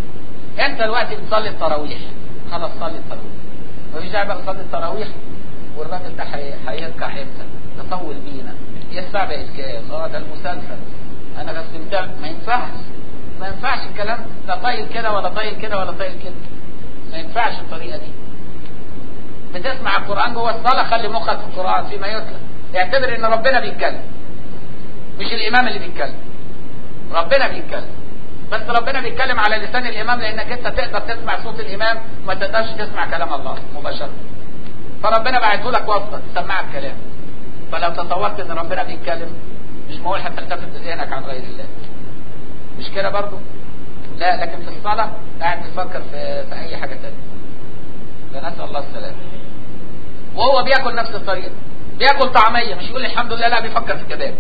انت دلوقتي بتصلي التراويح خلاص صلي التراويح مفيش داعي بقى تصلي التراويح والراجل ده هي- هيركع امتى تطول بينا هي الساعه بقت كام اه ده المسلسل انا غسلتها ما ينفعش ما ينفعش الكلام لا طايل كده ولا طايل كده ولا طايل كده ما ينفعش الطريقه دي بتسمع القران جوه الصلاه خلي مخك في القران فيما يتلى اعتبر ان ربنا بيتكلم مش الامام اللي بيتكلم ربنا بيتكلم بس ربنا بيتكلم على لسان الامام لانك انت تقدر تسمع صوت الامام وما تقدرش تسمع كلام الله مباشره فربنا بعته لك واسطه تسمعك كلام فلو تصورت ان ربنا بيتكلم مش معقول هتلتفت ذهنك عن غير الله مش كده برضو لا لكن في الصلاه قاعد تفكر في, في اي حاجه تانية فنسال الله السلامه وهو بياكل نفس الطريقه بياكل طعميه مش يقول الحمد لله لا بيفكر في كباب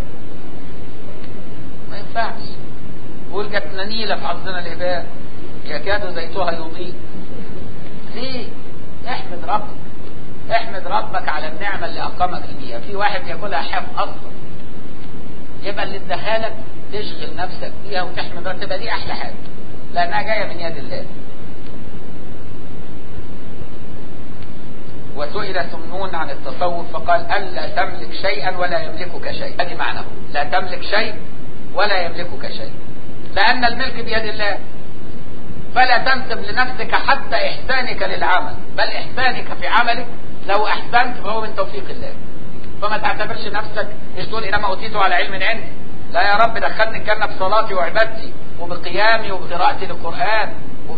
ما ينفعش يقول جت نيله في حظنا الهباء يكاد زيتها يضيء ليه احمد ربك احمد ربك على النعمه اللي اقامك بيها في واحد ياكلها حاف اصلا يبقى اللي اداها لك تشغل نفسك فيها وتحمد ربك تبقى دي احلى حاجه لانها جايه من يد الله وسئل سمنون عن التصوف فقال ألا تملك شيئا ولا يملكك شيء هذه معناه لا تملك شيء ولا يملكك شيء لأن الملك بيد الله فلا تنسب لنفسك حتى إحسانك للعمل بل إحسانك في عملك لو أحسنت فهو من توفيق الله فما تعتبرش نفسك مش تقول إنما أوتيته على علم عندي لا يا رب دخلني الجنة بصلاتي وعبادتي وبقيامي وبقراءتي للقرآن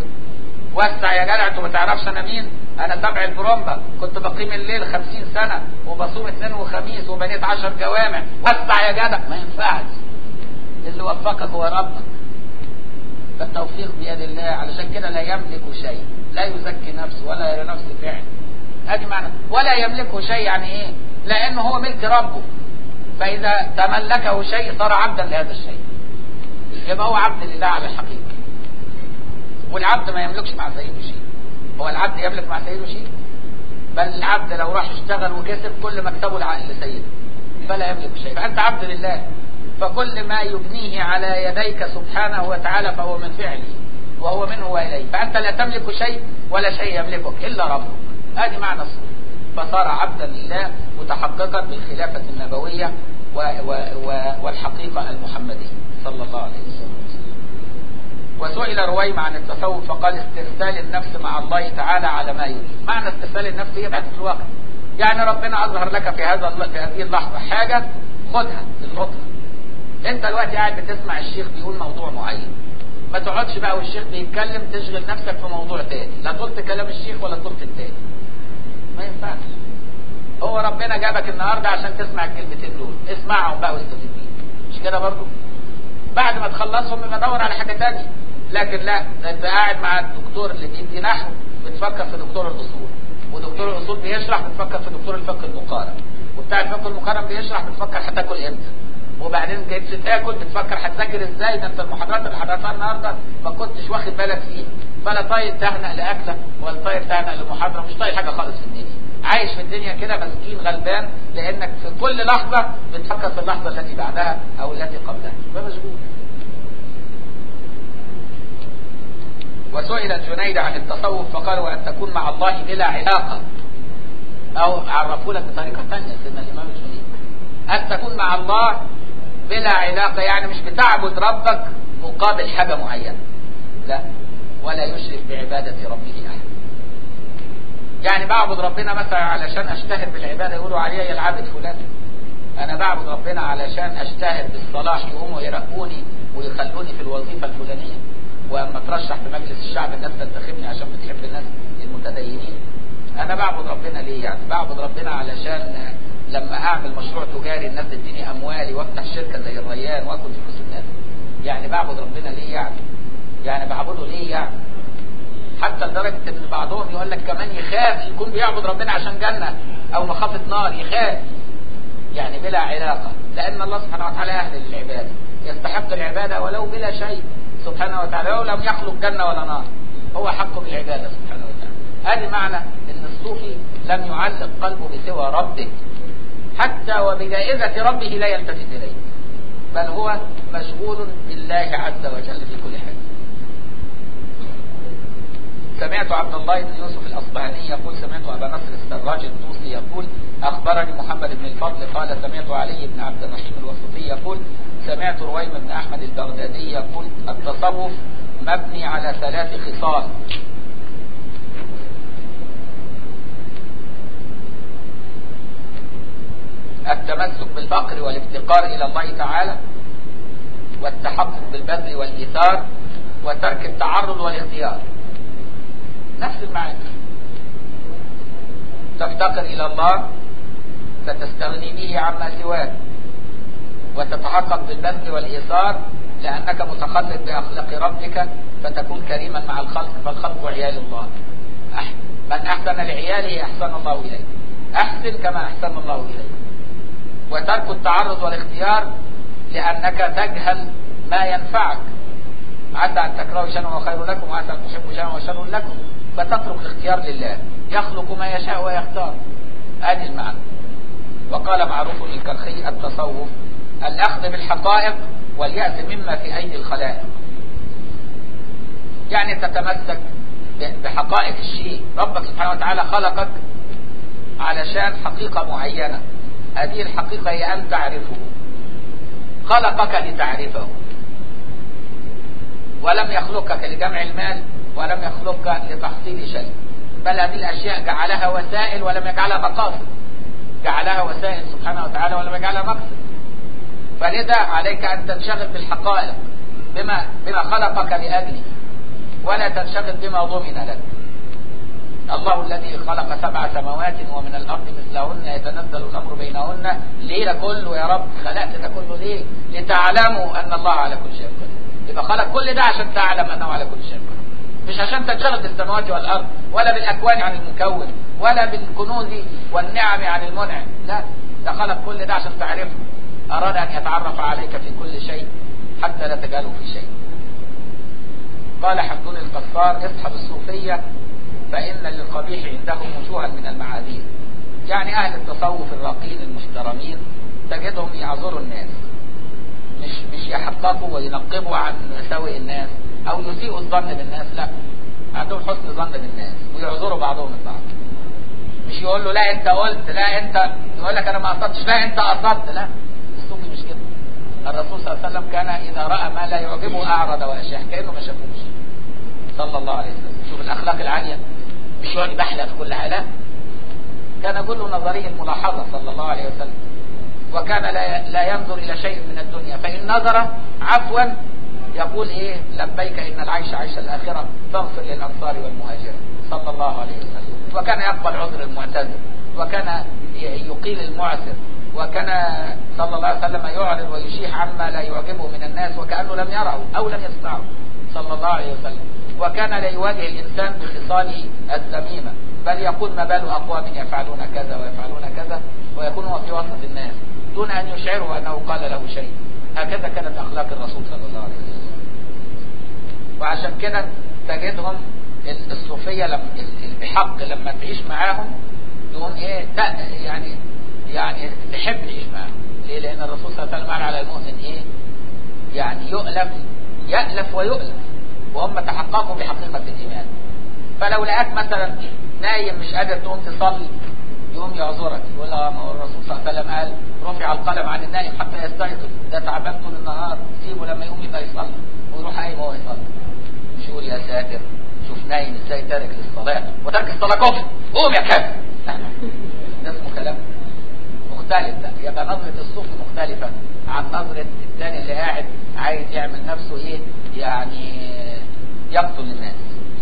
وسع يا جدع انتوا ما تعرفش انا مين انا تبع البرومبا كنت بقيم الليل خمسين سنة وبصوم اثنين وخميس وبنيت عشر جوامع وسع يا جدع ما ينفعش اللي وفقك هو ربك فالتوفيق بيد الله علشان كده لا يملك شيء لا يزكي نفسه ولا يرى نفسه فعل ادي معنى ولا يملكه شيء يعني ايه لانه هو ملك ربه فاذا تملكه شيء صار عبدا لهذا الشيء يبقى هو عبد لله على الحقيقه والعبد ما يملكش مع سيده شيء هو العبد يملك مع سيده شيء بل العبد لو راح اشتغل وكسب كل مكسبه العقل لسيده فلا يملك شيء فأنت عبد لله فكل ما يبنيه على يديك سبحانه وتعالى فهو من فعله وهو منه وإليه فأنت لا تملك شيء ولا شيء يملكك إلا ربك هذه معنى الصورة فصار عبدا لله متحققا بالخلافة النبوية و و و والحقيقة المحمدية صلى الله عليه وسلم وسئل رويم عن التصوف فقال استرسال النفس مع الله تعالى على ما يريد معنى استرسال النفس هي بعد في الواقع يعني ربنا اظهر لك في هذا في هذه اللحظه حاجه خدها القطها انت دلوقتي قاعد بتسمع الشيخ بيقول موضوع معين ما تقعدش بقى والشيخ بيتكلم تشغل نفسك في موضوع تاني لا طلت كلام الشيخ ولا طلت التاني ما ينفعش هو ربنا جابك النهارده عشان تسمع الكلمتين دول اسمعهم بقى واستفيد بيهم مش كده برضو بعد ما تخلصهم يبقى دور على حاجه تانية لكن لا ده انت قاعد مع الدكتور اللي بيدي نحو بتفكر في دكتور الاصول ودكتور الاصول بيشرح بتفكر في دكتور الفقه المقارن وبتاع الفقه المقارن بيشرح بتفكر هتاكل امتى وبعدين جيت تاكل بتفكر هتذاكر ازاي ده انت المحاضرات اللي حضرتها النهارده ما كنتش واخد بالك فيها فلا طايق تهنأ لاكله ولا طايق تهنأ لمحاضره مش طايق حاجه خالص في الدنيا عايش في الدنيا كده مسكين غلبان لانك في كل لحظه بتفكر في اللحظه التي بعدها او التي قبلها فمشغول وسئل الجنيد عن التصوف فقال وأن تكون مع الله بلا علاقة أو عرفوا لك بطريقة ثانية سيدنا الإمام الجنيد أن تكون مع الله بلا علاقة يعني مش بتعبد ربك مقابل حاجة معينة لا ولا يشرك بعبادة ربه أحد يعني بعبد ربنا مثلا علشان أشتهر بالعبادة يقولوا عليا يا العابد فلان أنا بعبد ربنا علشان أشتهر بالصلاح يقوموا يرقوني ويخلوني في الوظيفة الفلانية واما ترشح في مجلس الشعب الناس تنتخبني عشان بتحب الناس المتدينين انا بعبد ربنا ليه يعني بعبد ربنا علشان لما اعمل مشروع تجاري الناس تديني اموالي وافتح شركه زي الريان واكل فلوس الناس يعني بعبد ربنا ليه يعني يعني بعبده ليه يعني حتى لدرجه ان بعضهم يقول لك كمان يخاف يكون بيعبد ربنا عشان جنه او مخافه نار يخاف يعني بلا علاقه لان الله سبحانه وتعالى اهل للعباده يستحق العباده ولو بلا شيء سبحانه وتعالى ولو لم يخلق جنة ولا نار هو حق بالعبادة سبحانه وتعالى هذه معنى ان الصوفي لم يعلق قلبه بسوى ربه حتى وبجائزة ربه لا يلتفت إليه بل هو مشغول بالله عز وجل في كل حال سمعت عبد الله بن يوسف الأصبهاني يقول سمعت أبا نصر السراج الطوسي يقول أخبرني محمد بن الفضل قال سمعت علي بن عبد الرحيم الوسطي يقول سمعت رويم بن أحمد البغدادي يقول التصوف مبني على ثلاث خصال التمسك بالفقر والافتقار إلى الله تعالى والتحقق بالبذل والإيثار وترك التعرض والاختيار نفس المعنى تفتقر إلى الله فتستغني به عما سواه وتتحقق بالبذل والإيثار لأنك متخلق بأخلاق ربك فتكون كريما مع الخلق فالخلق عيال الله من أحسن لعياله أحسن الله إليه أحسن كما أحسن الله إليه وترك التعرض والاختيار لأنك تجهل ما ينفعك عسى أن تكرهوا شيئا وهو خير لكم وعسى أن تحبوا شيئا وهو شر لكم فتترك الاختيار لله يخلق ما يشاء ويختار هذه المعنى وقال معروف الكرخي التصوف الأخذ بالحقائق واليأس مما في أيدي الخلائق يعني تتمسك بحقائق الشيء ربك سبحانه وتعالى خلقك علشان حقيقة معينة هذه الحقيقة هي أن تعرفه خلقك لتعرفه ولم يخلقك لجمع المال ولم يخلقك لتحصيل شيء بل هذه الأشياء جعلها وسائل ولم يجعلها مقاصد جعلها وسائل سبحانه وتعالى ولم يجعلها مقصد فلذا عليك أن تنشغل بالحقائق بما, بما خلقك لأجله ولا تنشغل بما ضمن لك الله الذي خلق سبع سماوات ومن الأرض مثلهن يتنزل الأمر بينهن ليه ده كله يا رب خلقت ده كله ليه لتعلموا أن الله على كل شيء قدير يبقى خلق كل ده عشان تعلم أنه على كل شيء قدير مش عشان تنشغل بالسماوات والأرض ولا بالأكوان عن المكون ولا بالكنوز والنعم عن المنعم لا ده خلق كل ده عشان تعرفه أراد أن يتعرف عليك في كل شيء حتى لا تجهله في شيء قال حمدون القصار اصحب الصوفية فإن للقبيح عندهم وجوها من المعاذير يعني أهل التصوف الراقين المحترمين تجدهم يعذروا الناس مش مش يحققوا وينقبوا عن مساوئ الناس أو يسيئوا الظن بالناس لا عندهم حسن ظن بالناس ويعذروا بعضهم البعض مش يقول له لا انت قلت لا انت يقول لك انا ما قصدتش لا انت قصدت لا الصوفي مش كده الرسول صلى الله عليه وسلم كان اذا راى ما لا يعجبه اعرض واشاح كانه ما شافوش صلى الله عليه وسلم شوف الاخلاق العاليه مش يقعد يبحلق في كل حاجه كان كل نظريه الملاحظه صلى الله عليه وسلم وكان لا لا ينظر الى شيء من الدنيا فان نظر عفوا يقول ايه لبيك ان العيش عيش الاخره فاغفر للانصار والمهاجرين صلى الله عليه وسلم وكان يقبل عذر المعتذر وكان يقيل المعسر وكان صلى الله عليه وسلم يعرض ويشيح عما لا يعجبه من الناس وكانه لم يره او لم يسمعه صلى الله عليه وسلم وكان لا يواجه الانسان بخصاله الذميمه بل يقول ما بال اقوام يفعلون كذا ويفعلون كذا ويكون هو في وسط الناس دون ان يشعره انه قال له شيء هكذا كانت اخلاق الرسول صلى الله عليه وسلم وعشان كده تجدهم الصوفيه لما بحق لما تعيش معاهم يقوم ايه يعني يعني تحب تعيش معاهم ليه؟ لان الرسول صلى الله عليه وسلم قال على المؤمن ايه؟ يعني يؤلف يألف ويؤلف وهم تحققوا بحقيقة الإيمان فلو لقاك مثلا نايم مش قادر تقوم تصلي يقوم يعذرك يقول اه ما هو الرسول صلى الله عليه وسلم قال رفع القلم عن النائم حتى يستيقظ ده تعبان طول النهار سيبه لما يقوم يبقى يصلي ويروح قايم وهو يصلي مش يقول يا ساتر شوف نايم ازاي تارك للصلاة وترك الصلاة كفر قوم يا كافر ده اسمه كلام مختلف ده يبقى نظرة الصوفي مختلفة عن نظرة الثاني اللي قاعد عايز يعمل نفسه ايه يعني يقتل الناس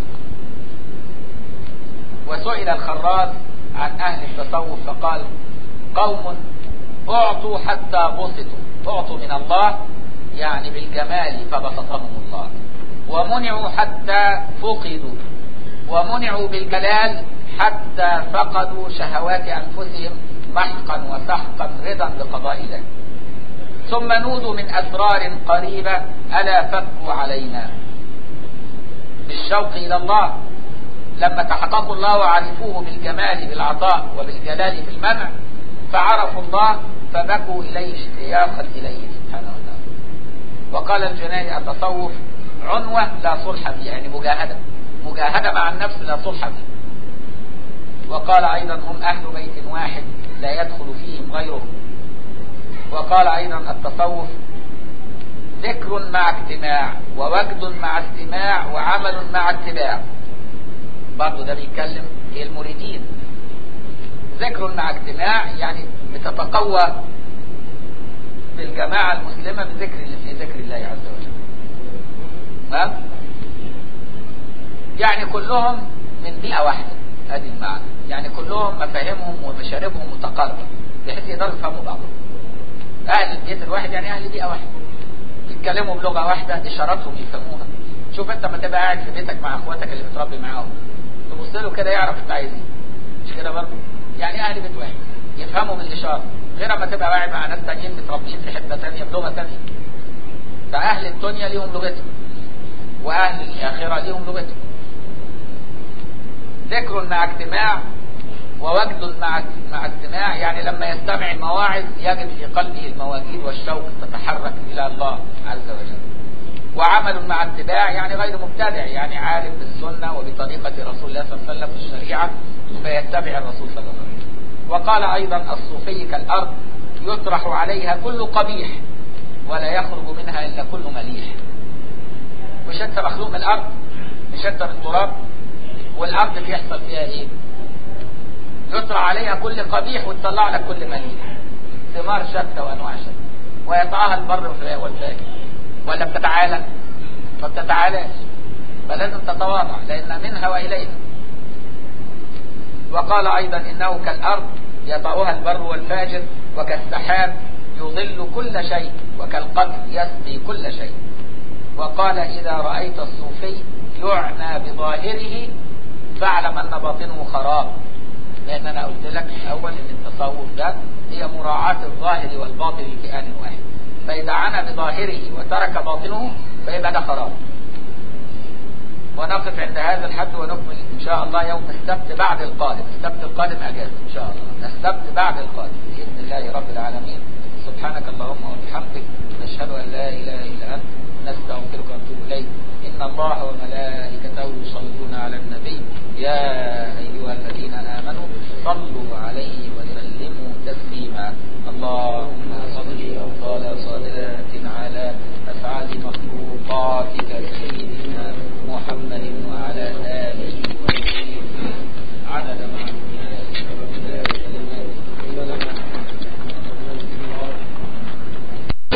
وسئل الخراز عن اهل التصوف فقال قوم اعطوا حتى بسطوا اعطوا من الله يعني بالجمال فبسطهم الله ومنعوا حتى فقدوا ومنعوا بالجلال حتى فقدوا شهوات انفسهم محقا وسحقا رضا بقضاء الله ثم نودوا من اسرار قريبه الا فكوا علينا بالشوق الى الله لما تحققوا الله وعرفوه بالجمال بالعطاء وبالجلال في المنع فعرفوا الله فبكوا اليه اشتياقا اليه سبحانه وتعالى وقال الجناني التصوف عنوة لا صلح فيها يعني مجاهدة المجاهدة مع النفس لا صلح فيه وقال أيضا هم أهل بيت واحد لا يدخل فيهم غيرهم وقال أيضا التصوف ذكر مع اجتماع ووجد مع استماع وعمل مع اتباع برضه ده بيتكلم المريدين ذكر مع اجتماع يعني بتتقوى بالجماعة المسلمة بذكر في ذكر الله عز وجل ها؟ يعني كلهم من بيئة واحدة هذه المعنى يعني كلهم مفاهيمهم ومشاربهم متقاربة بحيث يقدروا يفهموا بعضهم أهل البيت الواحد يعني أهل بيئة واحدة بيتكلموا بلغة واحدة إشاراتهم يفهموها شوف أنت ما تبقى قاعد في بيتك مع أخواتك اللي بتربي معاهم تبص له كده يعرف أنت عايز إيه مش كده برضه يعني أهل بيت واحد يفهموا بالإشارة غير ما تبقى قاعد مع ناس تانيين متربيين في حتة تانية بلغة تانية فأهل الدنيا ليهم لغتهم وأهل الآخرة ليهم لغتهم ذكر مع اجتماع ووجد مع مع اجتماع يعني لما يستمع المواعظ يجد في قلبه المواجيد والشوق تتحرك الى الله عز وجل. وعمل مع اتباع يعني غير مبتدع يعني عارف بالسنه وبطريقه رسول الله صلى الله عليه وسلم في الشريعه فيتبع الرسول صلى الله عليه وسلم. وقال ايضا الصوفي كالارض يطرح عليها كل قبيح ولا يخرج منها الا كل مليح. مش انت مخلوق من الارض؟ مش انت من التراب؟ والارض بيحصل فيها ايه؟ يطرح عليها كل قبيح وتطلع لك كل مليح ثمار شتى وانواع شتى ويطعها البر والفاكهه ولا بتتعالى ما بتتعالاش فلازم تتواضع لان منها واليها وقال ايضا انه كالارض يطأها البر والفاجر وكالسحاب يظل كل شيء وكالقدر يسقي كل شيء وقال اذا رايت الصوفي يعنى بظاهره فاعلم ان باطنه خراب لان انا قلت لك في الاول ان التصوف ده هي مراعاة الظاهر والباطن في آن واحد فاذا عانى بظاهره وترك باطنه فيبقى ده خراب ونقف عند هذا الحد ونكمل ان شاء الله يوم السبت بعد القادم السبت القادم اجازه ان شاء الله السبت بعد القادم باذن الله رب العالمين سبحانك اللهم وبحمدك نشهد ان لا اله الا انت نستغفرك ونتوب اليك ان الله وملائكته يصلون على النبي يا ايها الذين امنوا صلوا عليه وسلموا تسليما الله